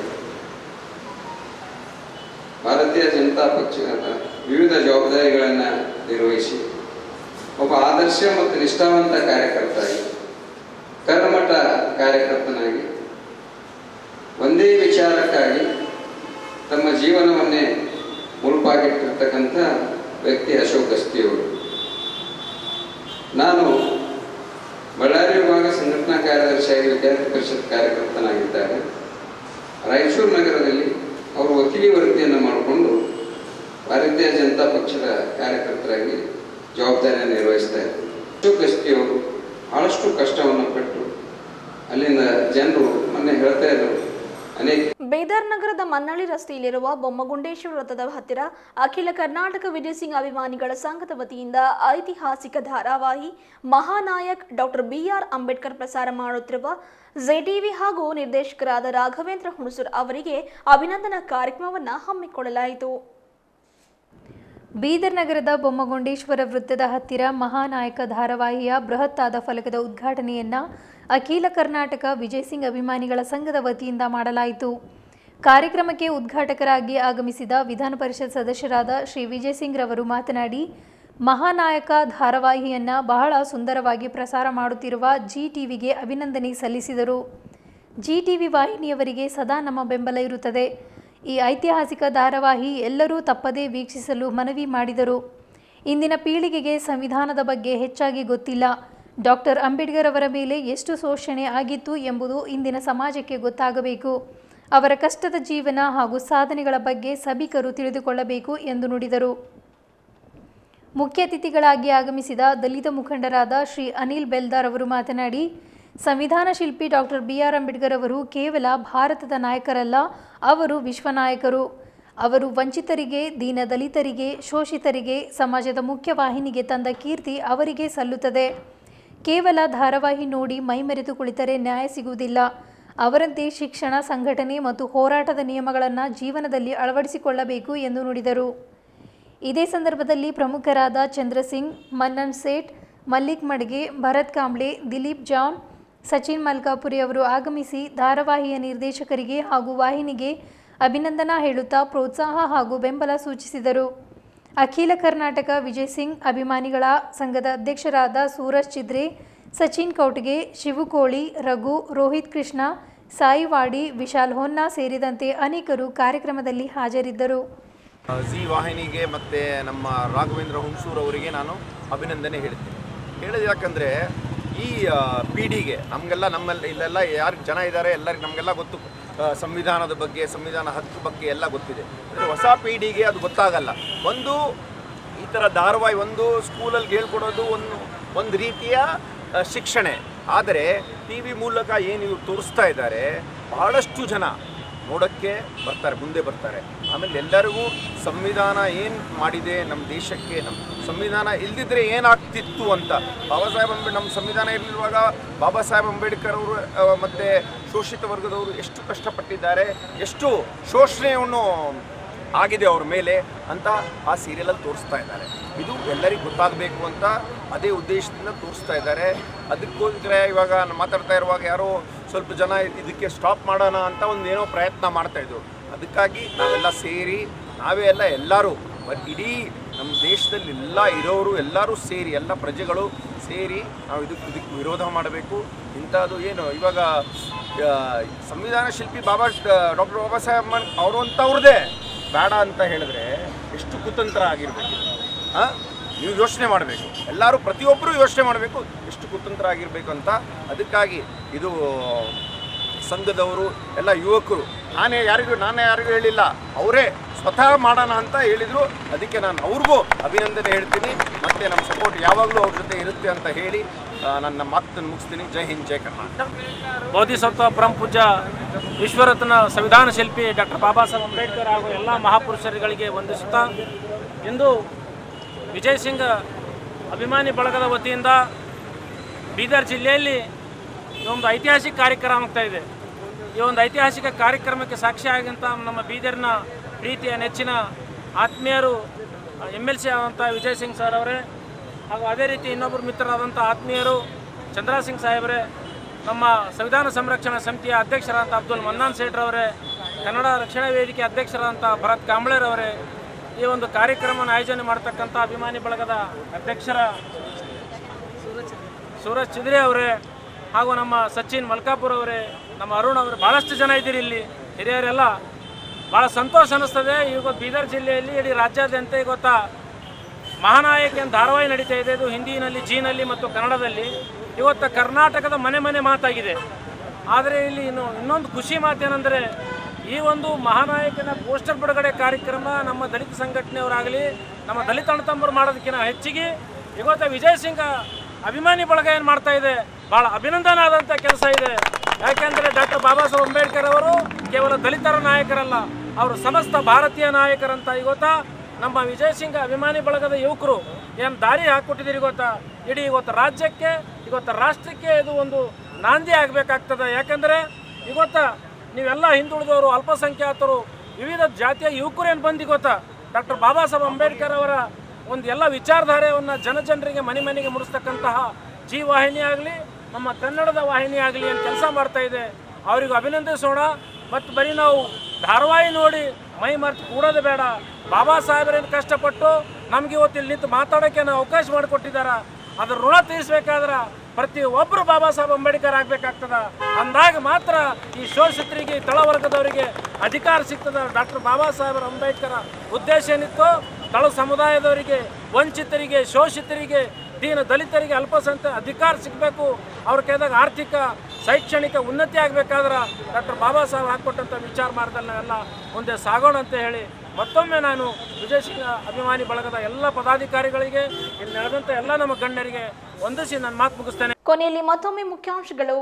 J: ಭಾರತೀಯ ಜನತಾ ಪಕ್ಷದ ವಿವಿಧ ಜವಾಬ್ದಾರಿಗಳನ್ನು ನಿರ್ವಹಿಸಿ ಒಬ್ಬ ಆದರ್ಶ ಮತ್ತು ನಿಷ್ಠಾವಂತ ಕಾರ್ಯಕರ್ತಾಗಿ ಕರ್ಮಠ ಕಾರ್ಯಕರ್ತನಾಗಿ ಒಂದೇ ವಿಚಾರಕ್ಕಾಗಿ ತಮ್ಮ ಜೀವನವನ್ನೇ ಮುಳುಪಾಗಿಟ್ಟಿರ್ತಕ್ಕಂಥ ವ್ಯಕ್ತಿ ಅಶೋಕ್ ಗಸ್ತಿಯವರು ನಾನು ಬಳ್ಳಾರಿ ವಿಭಾಗ ಸಂಘಟನಾ ಕಾರ್ಯದರ್ಶಿಯಾಗಿ ವಿದ್ಯಾರ್ಥಿ ಪರಿಷತ್ ಕಾರ್ಯಕರ್ತನಾಗಿದ್ದಾಗ ರಾಯಚೂರು ನಗರದಲ್ಲಿ ಅವರು ವಕೀಲಿ ವೃತ್ತಿಯನ್ನು ಮಾಡಿಕೊಂಡು ಭಾರತೀಯ ಜನತಾ ಪಕ್ಷದ ಕಾರ್ಯಕರ್ತರಾಗಿ ಜವಾಬ್ದಾರಿಯನ್ನು ನಿರ್ವಹಿಸ್ತಾ ಇದ್ದಾರೆ ಅಶೋಕ್ ಗಸ್ತಿಯವರು ಬಹಳಷ್ಟು ಕಷ್ಟವನ್ನು ಪಟ್ಟು ಅಲ್ಲಿಂದ ಜನರು ಮೊನ್ನೆ ಹೇಳ್ತಾ ಇದ್ರು ಅನೇಕ
A: ಬೇದಾರ್ ನಗರದ ಮನ್ನಳ್ಳಿ ರಸ್ತೆಯಲ್ಲಿರುವ ಬೊಮ್ಮಗುಂಡೇಶ್ವರ ವೃತ್ತದ ಹತ್ತಿರ ಅಖಿಲ ಕರ್ನಾಟಕ ವಿಜಯ್ ಸಿಂಗ್ ಅಭಿಮಾನಿಗಳ ಸಂಘದ ವತಿಯಿಂದ ಐತಿಹಾಸಿಕ ಧಾರಾವಾಹಿ ಮಹಾನಾಯಕ್ ಡಾಕ್ಟರ್ ಬಿಆರ್ ಅಂಬೇಡ್ಕರ್ ಪ್ರಸಾರ ಮಾಡುತ್ತಿರುವ ಟಿವಿ ಹಾಗೂ ನಿರ್ದೇಶಕರಾದ ರಾಘವೇಂದ್ರ ಹುಣಸೂರ್ ಅವರಿಗೆ ಅಭಿನಂದನಾ ಕಾರ್ಯಕ್ರಮವನ್ನು ಹಮ್ಮಿಕೊಳ್ಳಲಾಯಿತು
B: ಬೀದರ್ ನಗರದ ಬೊಮ್ಮಗೊಂಡೇಶ್ವರ ವೃತ್ತದ ಹತ್ತಿರ ಮಹಾನಾಯಕ ಧಾರಾವಾಹಿಯ ಬೃಹತ್ತಾದ ಫಲಕದ ಉದ್ಘಾಟನೆಯನ್ನ ಅಖಿಲ ಕರ್ನಾಟಕ ವಿಜಯ್ ಸಿಂಗ್ ಅಭಿಮಾನಿಗಳ ಸಂಘದ ವತಿಯಿಂದ ಮಾಡಲಾಯಿತು ಕಾರ್ಯಕ್ರಮಕ್ಕೆ ಉದ್ಘಾಟಕರಾಗಿ ಆಗಮಿಸಿದ ವಿಧಾನ ಪರಿಷತ್ ಸದಸ್ಯರಾದ ಶ್ರೀ ವಿಜಯ್ ಸಿಂಗ್ ರವರು ಮಾತನಾಡಿ ಮಹಾನಾಯಕ ಧಾರಾವಾಹಿಯನ್ನ ಬಹಳ ಸುಂದರವಾಗಿ ಪ್ರಸಾರ ಮಾಡುತ್ತಿರುವ ಜಿ ಟಿವಿಗೆ ಅಭಿನಂದನೆ ಸಲ್ಲಿಸಿದರು ಜಿ ಟಿವಿ ವಾಹಿನಿಯವರಿಗೆ ಸದಾ ನಮ್ಮ ಬೆಂಬಲ ಇರುತ್ತದೆ ಈ ಐತಿಹಾಸಿಕ ಧಾರಾವಾಹಿ ಎಲ್ಲರೂ ತಪ್ಪದೇ ವೀಕ್ಷಿಸಲು ಮನವಿ ಮಾಡಿದರು ಇಂದಿನ ಪೀಳಿಗೆಗೆ ಸಂವಿಧಾನದ ಬಗ್ಗೆ ಹೆಚ್ಚಾಗಿ ಗೊತ್ತಿಲ್ಲ ಡಾಕ್ಟರ್ ಅಂಬೇಡ್ಕರ್ ಅವರ ಮೇಲೆ ಎಷ್ಟು ಶೋಷಣೆ ಆಗಿತ್ತು ಎಂಬುದು ಇಂದಿನ ಸಮಾಜಕ್ಕೆ ಗೊತ್ತಾಗಬೇಕು ಅವರ ಕಷ್ಟದ ಜೀವನ ಹಾಗೂ ಸಾಧನೆಗಳ ಬಗ್ಗೆ ಸಭಿಕರು ತಿಳಿದುಕೊಳ್ಳಬೇಕು ಎಂದು ನುಡಿದರು ಮುಖ್ಯ ಅತಿಥಿಗಳಾಗಿ ಆಗಮಿಸಿದ ದಲಿತ ಮುಖಂಡರಾದ ಶ್ರೀ ಅನಿಲ್ ಬೆಲ್ದಾರ್ ಅವರು ಮಾತನಾಡಿ ಸಂವಿಧಾನ ಶಿಲ್ಪಿ ಡಾಕ್ಟರ್ ಬಿ ಆರ್ ಅಂಬೇಡ್ಕರ್ ಅವರು ಕೇವಲ ಭಾರತದ ನಾಯಕರಲ್ಲ ಅವರು ವಿಶ್ವನಾಯಕರು ಅವರು ವಂಚಿತರಿಗೆ ದೀನ ದಲಿತರಿಗೆ ಶೋಷಿತರಿಗೆ ಸಮಾಜದ ಮುಖ್ಯ ವಾಹಿನಿಗೆ ತಂದ ಕೀರ್ತಿ ಅವರಿಗೆ ಸಲ್ಲುತ್ತದೆ ಕೇವಲ ಧಾರಾವಾಹಿ ನೋಡಿ ಮೈಮೆರೆದು ಕುಳಿತರೆ ನ್ಯಾಯ ಸಿಗುವುದಿಲ್ಲ ಅವರಂತೆ ಶಿಕ್ಷಣ ಸಂಘಟನೆ ಮತ್ತು ಹೋರಾಟದ ನಿಯಮಗಳನ್ನು ಜೀವನದಲ್ಲಿ ಅಳವಡಿಸಿಕೊಳ್ಳಬೇಕು ಎಂದು ನುಡಿದರು ಇದೇ ಸಂದರ್ಭದಲ್ಲಿ ಪ್ರಮುಖರಾದ ಚಂದ್ರಸಿಂಗ್ ಮನ್ನನ್ ಸೇಠ್ ಮಲ್ಲಿಕ್ ಮಡ್ಗೆ ಭರತ್ ಕಾಂಬ್ಳೆ ದಿಲೀಪ್ ಜಾನ್ ಸಚಿನ್ ಮಲ್ಕಾಪುರಿ ಅವರು ಆಗಮಿಸಿ ಧಾರಾವಾಹಿಯ ನಿರ್ದೇಶಕರಿಗೆ ಹಾಗೂ ವಾಹಿನಿಗೆ ಅಭಿನಂದನಾ ಹೇಳುತ್ತಾ ಪ್ರೋತ್ಸಾಹ ಹಾಗೂ ಬೆಂಬಲ ಸೂಚಿಸಿದರು ಅಖಿಲ ಕರ್ನಾಟಕ ವಿಜಯ್ ಸಿಂಗ್ ಅಭಿಮಾನಿಗಳ ಸಂಘದ ಅಧ್ಯಕ್ಷರಾದ ಸೂರಜ್ ಚಿದ್ರೆ ಸಚಿನ್ ಕೌಟ್ಗೆ ಶಿವುಕೋಳಿ ರಘು ರೋಹಿತ್ ಕೃಷ್ಣ ಸಾಯಿ ವಾಡಿ ವಿಶಾಲ್ ಹೊನ್ನಾ ಸೇರಿದಂತೆ ಅನೇಕರು ಕಾರ್ಯಕ್ರಮದಲ್ಲಿ ಹಾಜರಿದ್ದರು
K: ಜಿ ವಾಹಿನಿಗೆ ಮತ್ತು ನಮ್ಮ ರಾಘವೇಂದ್ರ ಹುಣಸೂರ್ ಅವರಿಗೆ ನಾನು ಅಭಿನಂದನೆ ಹೇಳ್ತೀನಿ ಹೇಳೋದು ಯಾಕಂದರೆ ಈ ಆ, ಪೀಳಿಗೆ ನಮಗೆಲ್ಲ ನಮ್ಮಲ್ಲಿ ಇಲ್ಲೆಲ್ಲ ಯಾರು ಜನ ಇದ್ದಾರೆ ಎಲ್ಲರಿಗೂ ನಮಗೆಲ್ಲ ಗೊತ್ತು ಆ, ಸಂವಿಧಾನದ ಬಗ್ಗೆ ಸಂವಿಧಾನ ಹಕ್ಕು ಬಗ್ಗೆ ಎಲ್ಲ ಗೊತ್ತಿದೆ ಅಂದರೆ ಹೊಸ ಪೀಳಿಗೆ ಅದು ಗೊತ್ತಾಗಲ್ಲ ಒಂದು ಈ ಥರ ಧಾರಾವಾಹಿ ಒಂದು ಸ್ಕೂಲಲ್ಲಿ ಹೇಳ್ಕೊಡೋದು ಒಂದು ಒಂದು ರೀತಿಯ ಆ, ಶಿಕ್ಷಣೆ ಆದರೆ ಟಿ ವಿ ಮೂಲಕ ಏನು ಇವ್ರು ತೋರಿಸ್ತಾ ಇದ್ದಾರೆ ಬಹಳಷ್ಟು ಜನ ನೋಡೋಕ್ಕೆ ಬರ್ತಾರೆ ಮುಂದೆ ಬರ್ತಾರೆ ಆಮೇಲೆ ಎಲ್ಲರಿಗೂ ಸಂವಿಧಾನ ಏನು ಮಾಡಿದೆ ನಮ್ಮ ದೇಶಕ್ಕೆ ನಮ್ಮ ಸಂವಿಧಾನ ಇಲ್ದಿದ್ರೆ ಏನಾಗ್ತಿತ್ತು ಅಂತ ಬಾಬಾ ಸಾಹೇಬ್ ಅಂಬೇಡ್ ನಮ್ಮ ಸಂವಿಧಾನ ಇರಲಿರುವಾಗ ಬಾಬಾ ಸಾಹೇಬ್ ಅಂಬೇಡ್ಕರ್ ಅವರು ಆ, ಮತ್ತೆ ಶೋಷಿತ ವರ್ಗದವರು ಎಷ್ಟು ಕಷ್ಟಪಟ್ಟಿದ್ದಾರೆ ಎಷ್ಟು ಶೋಷಣೆಯನ್ನು ಆಗಿದೆ ಅವ್ರ ಮೇಲೆ ಅಂತ ಆ ಸೀರಿಯಲಲ್ಲಿ ತೋರಿಸ್ತಾ ಇದ್ದಾರೆ ಇದು ಎಲ್ಲರಿಗೂ ಗೊತ್ತಾಗಬೇಕು ಅಂತ ಅದೇ ಉದ್ದೇಶದಿಂದ ತೋರಿಸ್ತಾ ಇದ್ದಾರೆ ಅದಕ್ಕೋಸ್ಕರ ಇವಾಗ ನಾನು ಮಾತಾಡ್ತಾ ಇರುವಾಗ ಯಾರೋ ಸ್ವಲ್ಪ ಜನ ಇದಕ್ಕೆ ಸ್ಟಾಪ್ ಮಾಡೋಣ ಅಂತ ಒಂದು ಏನೋ ಪ್ರಯತ್ನ ಮಾಡ್ತಾ ಇದ್ರು ಅದಕ್ಕಾಗಿ ನಾವೆಲ್ಲ ಸೇರಿ ನಾವೇ ಎಲ್ಲ ಎಲ್ಲರೂ ಬಟ್ ಇಡೀ ನಮ್ಮ ದೇಶದಲ್ಲಿ ಎಲ್ಲ ಇರೋರು ಎಲ್ಲರೂ ಸೇರಿ ಎಲ್ಲ ಪ್ರಜೆಗಳು ಸೇರಿ ನಾವು ಇದಕ್ಕೆ ಇದಕ್ಕೆ ವಿರೋಧ ಮಾಡಬೇಕು ಇಂಥದ್ದು ಏನು ಇವಾಗ ಆ, ಸಂವಿಧಾನ ಶಿಲ್ಪಿ ಬಾಬಾ ಡಾಕ್ಟರ್ ಬಾಬಾ ಸಾಹೇಬ್ ಅಮ್ಮನ್ ಅವರು ಅಂತವ್ರದ್ದೇ ಬೇಡ ಅಂತ ಹೇಳಿದ್ರೆ ಎಷ್ಟು ಕುತಂತ್ರ ಆಗಿರ್ಬೇಕು ಆ? ನೀವು ಯೋಚನೆ ಮಾಡಬೇಕು ಎಲ್ಲರೂ ಪ್ರತಿಯೊಬ್ಬರು ಯೋಚನೆ ಮಾಡಬೇಕು ಎಷ್ಟು ಕುತಂತ್ರ ಆಗಿರಬೇಕು ಅಂತ ಅದಕ್ಕಾಗಿ ಇದು ಸಂಘದವರು ಎಲ್ಲ ಯುವಕರು ನಾನೇ ಯಾರಿಗೂ ನಾನೇ ಯಾರಿಗೂ ಹೇಳಿಲ್ಲ ಅವರೇ ಸ್ವತಃ ಮಾಡೋಣ ಅಂತ ಹೇಳಿದರು ಅದಕ್ಕೆ ನಾನು ಅವ್ರಿಗೂ ಅಭಿನಂದನೆ ಹೇಳ್ತೀನಿ ಮತ್ತು ನಮ್ಮ ಸಪೋರ್ಟ್ ಯಾವಾಗಲೂ ಅವ್ರ ಜೊತೆ ಇರುತ್ತೆ ಅಂತ ಹೇಳಿ ಆ, ನನ್ನ ಮಾತನ್ನು ಮುಗಿಸ್ತೀನಿ ಜೈ ಹಿಂದ್ ಜೈ ಕರ್ನಾಟಕ
L: ಬೋಧಿಸತ್ವ ಪರಮ ಪೂಜ್ಯ ವಿಶ್ವರತ್ನ ಸಂವಿಧಾನ ಶಿಲ್ಪಿ ಡಾಕ್ಟರ್ ಬಾಬಾ ಸಾಹೇಬ್ ಅಂಬೇಡ್ಕರ್ ಹಾಗೂ ಎಲ್ಲ ಮಹಾಪುರುಷರುಗಳಿಗೆ ವಂದಿಸುತ್ತಾ ಇಂದು ವಿಜಯ್ ಸಿಂಗ್ ಅಭಿಮಾನಿ ಬಳಗದ ವತಿಯಿಂದ ಬೀದರ್ ಜಿಲ್ಲೆಯಲ್ಲಿ ಈ ಒಂದು ಐತಿಹಾಸಿಕ ಕಾರ್ಯಕ್ರಮ ಆಗ್ತಾ ಇದೆ ಈ ಒಂದು ಐತಿಹಾಸಿಕ ಕಾರ್ಯಕ್ರಮಕ್ಕೆ ಸಾಕ್ಷಿಯಾಗಿಂತ ನಮ್ಮ ಬೀದರ್ನ ಪ್ರೀತಿಯ ನೆಚ್ಚಿನ ಆತ್ಮೀಯರು ಎಮ್ ಎಲ್ ಸಿ ಆದಂಥ ವಿಜಯ್ ಸಿಂಗ್ ಸರ್ ಅವರೇ ಹಾಗೂ ಅದೇ ರೀತಿ ಇನ್ನೊಬ್ಬರು ಮಿತ್ರರಾದಂಥ ಆತ್ಮೀಯರು ಚಂದ್ರ ಸಿಂಗ್ ಸಾಹೇಬ್ರೆ ನಮ್ಮ ಸಂವಿಧಾನ ಸಂರಕ್ಷಣಾ ಸಮಿತಿಯ ಅಧ್ಯಕ್ಷರಾದಂಥ ಅಬ್ದುಲ್ ಮನ್ನಾನ್ ಸೇಠ್ರವರೇ ಕನ್ನಡ ರಕ್ಷಣಾ ವೇದಿಕೆ ಅಧ್ಯಕ್ಷರಾದಂಥ ಭರತ್ ಕಾಂಬ್ಳೆರವರೇ ಈ ಒಂದು ಕಾರ್ಯಕ್ರಮವನ್ನು ಆಯೋಜನೆ ಮಾಡ್ತಕ್ಕಂಥ ಅಭಿಮಾನಿ ಬಳಗದ ಅಧ್ಯಕ್ಷರ ಸೂರಜ್ ಚಿದ್ರಿ ಅವರೇ ಹಾಗೂ ನಮ್ಮ ಸಚಿನ್ ಮಲ್ಕಾಪುರ್ ಅವರೇ ನಮ್ಮ ಅರುಣ್ ಅವರು ಭಾಳಷ್ಟು ಜನ ಇದ್ದೀರಿ ಇಲ್ಲಿ ಹಿರಿಯರೆಲ್ಲ ಭಾಳ ಸಂತೋಷ ಅನ್ನಿಸ್ತದೆ ಇವತ್ತು ಬೀದರ್ ಜಿಲ್ಲೆಯಲ್ಲಿ ಇಡೀ ರಾಜ್ಯಾದ್ಯಂತ ಇವತ್ತ ಮಹಾನಾಯಕ ಅಂತ ಧಾರಾವಾಹಿ ನಡೀತಾ ಇದೆ ಇದು ಹಿಂದಿನಲ್ಲಿ ಜೀನಲ್ಲಿ ಮತ್ತು ಕನ್ನಡದಲ್ಲಿ ಇವತ್ತು ಕರ್ನಾಟಕದ ಮನೆ ಮನೆ ಮಾತಾಗಿದೆ ಆದರೆ ಇಲ್ಲಿ ಇನ್ನು ಇನ್ನೊಂದು ಖುಷಿ ಮಾತೇನೆಂದರೆ ಈ ಒಂದು ಮಹಾನಾಯಕನ ಪೋಸ್ಟರ್ ಬಿಡುಗಡೆ ಕಾರ್ಯಕ್ರಮ ನಮ್ಮ ದಲಿತ ಸಂಘಟನೆಯವರಾಗಲಿ ನಮ್ಮ ದಲಿತ ಅಣ್ಣತಮ್ಮರು ಮಾಡೋದಕ್ಕಿಂತ ಹೆಚ್ಚಿಗೆ ಇವತ್ತು ವಿಜಯ್ ಸಿಂಗ್ ಅಭಿಮಾನಿ ಬಳಗ ಏನು ಮಾಡ್ತಾ ಇದೆ ಭಾಳ ಅಭಿನಂದನಾದಂಥ ಕೆಲಸ ಇದೆ ಯಾಕೆಂದರೆ ಡಾಕ್ಟರ್ ಬಾಬಾ ಸಾಹೇಬ್ ಅಂಬೇಡ್ಕರ್ ಅವರು ಕೇವಲ ದಲಿತರ ನಾಯಕರಲ್ಲ ಅವರು ಸಮಸ್ತ ಭಾರತೀಯ ನಾಯಕರಂತ ಇವತ್ತ ನಮ್ಮ ವಿಜಯ್ ಸಿಂಗ್ ಅಭಿಮಾನಿ ಬಳಗದ ಯುವಕರು ಏನು ದಾರಿ ಹಾಕ್ಕೊಟ್ಟಿದ್ದೀರಿ ಗೊತ್ತಾ ಇಡೀ ಇವತ್ತು ರಾಜ್ಯಕ್ಕೆ ಇವತ್ತು ರಾಷ್ಟ್ರಕ್ಕೆ ಇದು ಒಂದು ನಾಂದಿ ಆಗಬೇಕಾಗ್ತದೆ ಯಾಕಂದರೆ ಇವತ್ತ ನೀವೆಲ್ಲ ಹಿಂದುಳಿದವರು ಅಲ್ಪಸಂಖ್ಯಾತರು ವಿವಿಧ ಜಾತಿಯ ಯುವಕರು ಏನು ಬಂದು ಗೊತ್ತಾ ಡಾಕ್ಟರ್ ಬಾಬಾ ಸಾಹೇಬ್ ಅಂಬೇಡ್ಕರ್ ಅವರ ಒಂದು ಎಲ್ಲ ವಿಚಾರಧಾರೆಯನ್ನು ಜನಜನರಿಗೆ ಮನೆ ಮನೆಗೆ ಮುಡಿಸ್ತಕ್ಕಂತಹ ಜಿ ವಾಹಿನಿ ಆಗಲಿ ನಮ್ಮ ಕನ್ನಡದ ವಾಹಿನಿ ಆಗಲಿ ಏನು ಕೆಲಸ ಮಾಡ್ತಾ ಇದೆ ಅವರಿಗೂ ಅಭಿನಂದಿಸೋಣ ಮತ್ತು ಬರೀ ನಾವು ಧಾರಾವಾಹಿ ನೋಡಿ ಮೈ ಮರೆತು ಕೂಡೋದು ಬೇಡ ಬಾಬಾ ಸಾಹೇಬರೇನು ಕಷ್ಟಪಟ್ಟು ನಮ್ಗೆ ಇವತ್ತು ಇಲ್ಲಿ ನಿಂತು ಮಾತಾಡೋಕ್ಕೆ ನಾವು ಅವಕಾಶ ಮಾಡಿಕೊಟ್ಟಿದ್ದಾರೆ ಅದ್ರ ಋಣ ತೀರಿಸ್ಬೇಕಾದ್ರೆ ಪ್ರತಿ ಒಬ್ಬರು ಬಾಬಾ ಸಾಹೇಬ್ ಅಂಬೇಡ್ಕರ್ ಆಗ್ಬೇಕಾಗ್ತದ ಅಂದಾಗ ಮಾತ್ರ ಈ ಶೋಷಿತರಿಗೆ ಈ ತಳವರ್ಗದವರಿಗೆ ಅಧಿಕಾರ ಸಿಗ್ತದ ಡಾಕ್ಟರ್ ಬಾಬಾ ಸಾಹೇಬ್ ಅಂಬೇಡ್ಕರ್ ಉದ್ದೇಶ ಏನಿತ್ತು ತಳ ಸಮುದಾಯದವರಿಗೆ ವಂಚಿತರಿಗೆ ಶೋಷಿತರಿಗೆ ದೀನ ದಲಿತರಿಗೆ ಅಲ್ಪಸಂಖ್ಯಾತ ಅಧಿಕಾರ ಸಿಗಬೇಕು ಅವ್ರ ಕೈದಾಗ ಆರ್ಥಿಕ ಶೈಕ್ಷಣಿಕ ಉನ್ನತಿ ಆಗಬೇಕಾದ್ರೆ ಡಾಕ್ಟರ್ ಬಾಬಾ ಸಾಹೇಬ್ ಹಾಕ್ಕೊಟ್ಟಂಥ ವಿಚಾರ ಮಾರ್ಗದಲ್ಲಿ ನಾವೆಲ್ಲ ಮುಂದೆ ಸಾಗೋಣ ಅಂತ ಹೇಳಿ ಮತ್ತೊಮ್ಮೆ ನಾನು ವಿಜಯ್ ಸಿಂಗ್ ಅಭಿಮಾನಿ ಬಳಗದ ಎಲ್ಲ ಪದಾಧಿಕಾರಿಗಳಿಗೆ ಇಲ್ಲಿ ನಡೆದಂಥ ಎಲ್ಲ ನಮ್ಮ ಗಣ್ಯರಿಗೆ ವಂದಿಸಿ ನನ್ನ ಮಾತು ಮುಗಿಸ್ತೇನೆ
A: ಕೊನೆಯಲ್ಲಿ ಮತ್ತೊಮ್ಮೆ ಮುಖ್ಯಾಂಶಗಳು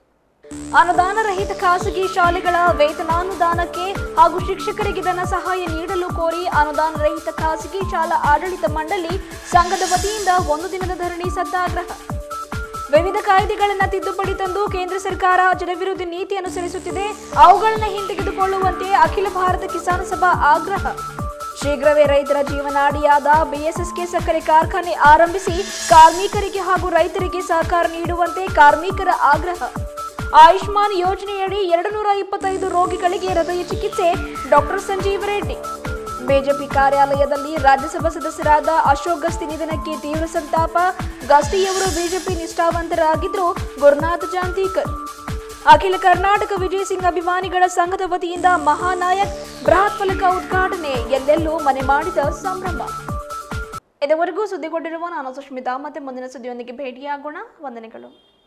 A: ಅನುದಾನ ರಹಿತ ಖಾಸಗಿ ಶಾಲೆಗಳ ವೇತನಾನುದಾನಕ್ಕೆ ಹಾಗೂ ಶಿಕ್ಷಕರಿಗೆ ಧನ ಸಹಾಯ ನೀಡಲು ಕೋರಿ ಅನುದಾನ ರಹಿತ ಖಾಸಗಿ ಶಾಲಾ ಆಡಳಿತ ಮಂಡಳಿ ಸಂಘದ ವತಿಯಿಂದ ಒಂದು ದಿನದ ಧರಣಿ ಸತ್ಯಾಗ್ರಹ ವಿವಿಧ ಕಾಯ್ದೆಗಳನ್ನು ತಿದ್ದುಪಡಿ ತಂದು ಕೇಂದ್ರ ಸರ್ಕಾರ ಜನವಿರೋಧಿ ನೀತಿ ಅನುಸರಿಸುತ್ತಿದೆ ಅವುಗಳನ್ನು ಹಿಂತೆಗೆದುಕೊಳ್ಳುವಂತೆ ಅಖಿಲ ಭಾರತ ಕಿಸಾನ್ ಸಭಾ ಆಗ್ರಹ ಶೀಘ್ರವೇ ರೈತರ ಜೀವನಾಡಿಯಾದ ಬಿಎಸ್ಎಸ್ಕೆ ಸಕ್ಕರೆ ಕಾರ್ಖಾನೆ ಆರಂಭಿಸಿ ಕಾರ್ಮಿಕರಿಗೆ ಹಾಗೂ ರೈತರಿಗೆ ಸಹಕಾರ ನೀಡುವಂತೆ ಕಾರ್ಮಿಕರ ಆಗ್ರಹ ಆಯುಷ್ಮಾನ್ ಯೋಜನೆಯಡಿ ಎರಡು ನೂರ ಇಪ್ಪತ್ತೈದು ರೋಗಿಗಳಿಗೆ ಹೃದಯ ಚಿಕಿತ್ಸೆ ಡಾಕ್ಟರ್ ಸಂಜೀವ್ ರೆಡ್ಡಿ ಬಿಜೆಪಿ ಕಾರ್ಯಾಲಯದಲ್ಲಿ ರಾಜ್ಯಸಭಾ ಸದಸ್ಯರಾದ ಅಶೋಕ್ ಗಸ್ತಿ ನಿಧನಕ್ಕೆ ತೀವ್ರ ಸಂತಾಪ ಗಸ್ತಿಯವರು ಬಿಜೆಪಿ ನಿಷ್ಠಾವಂತರಾಗಿದ್ದರು ಗುರುನಾಥ್ ಜಾಂತೀಕರ್ ಅಖಿಲ ಕರ್ನಾಟಕ ವಿಜಯ್ ಸಿಂಗ್ ಅಭಿಮಾನಿಗಳ ಸಂಘದ ವತಿಯಿಂದ ಮಹಾನಾಯಕ್ ಬೃಹತ್ ಫಲಕ ಉದ್ಘಾಟನೆ ಎಲ್ಲೆಲ್ಲೂ ಮನೆ ಮಾಡಿದ ಸಂಭ್ರಮ ಇದುವರೆಗೂ ಸುದ್ದಿಗೊಂಡಿರುವ ನಾನು ಸುಷ್ಮಿತಾ ಮತ್ತೆ ಮುಂದಿನ ಸುದ್ದಿಯೊಂದಿಗೆ ಭೇಟಿಯಾಗೋಣ ವಂದನೆಗಳು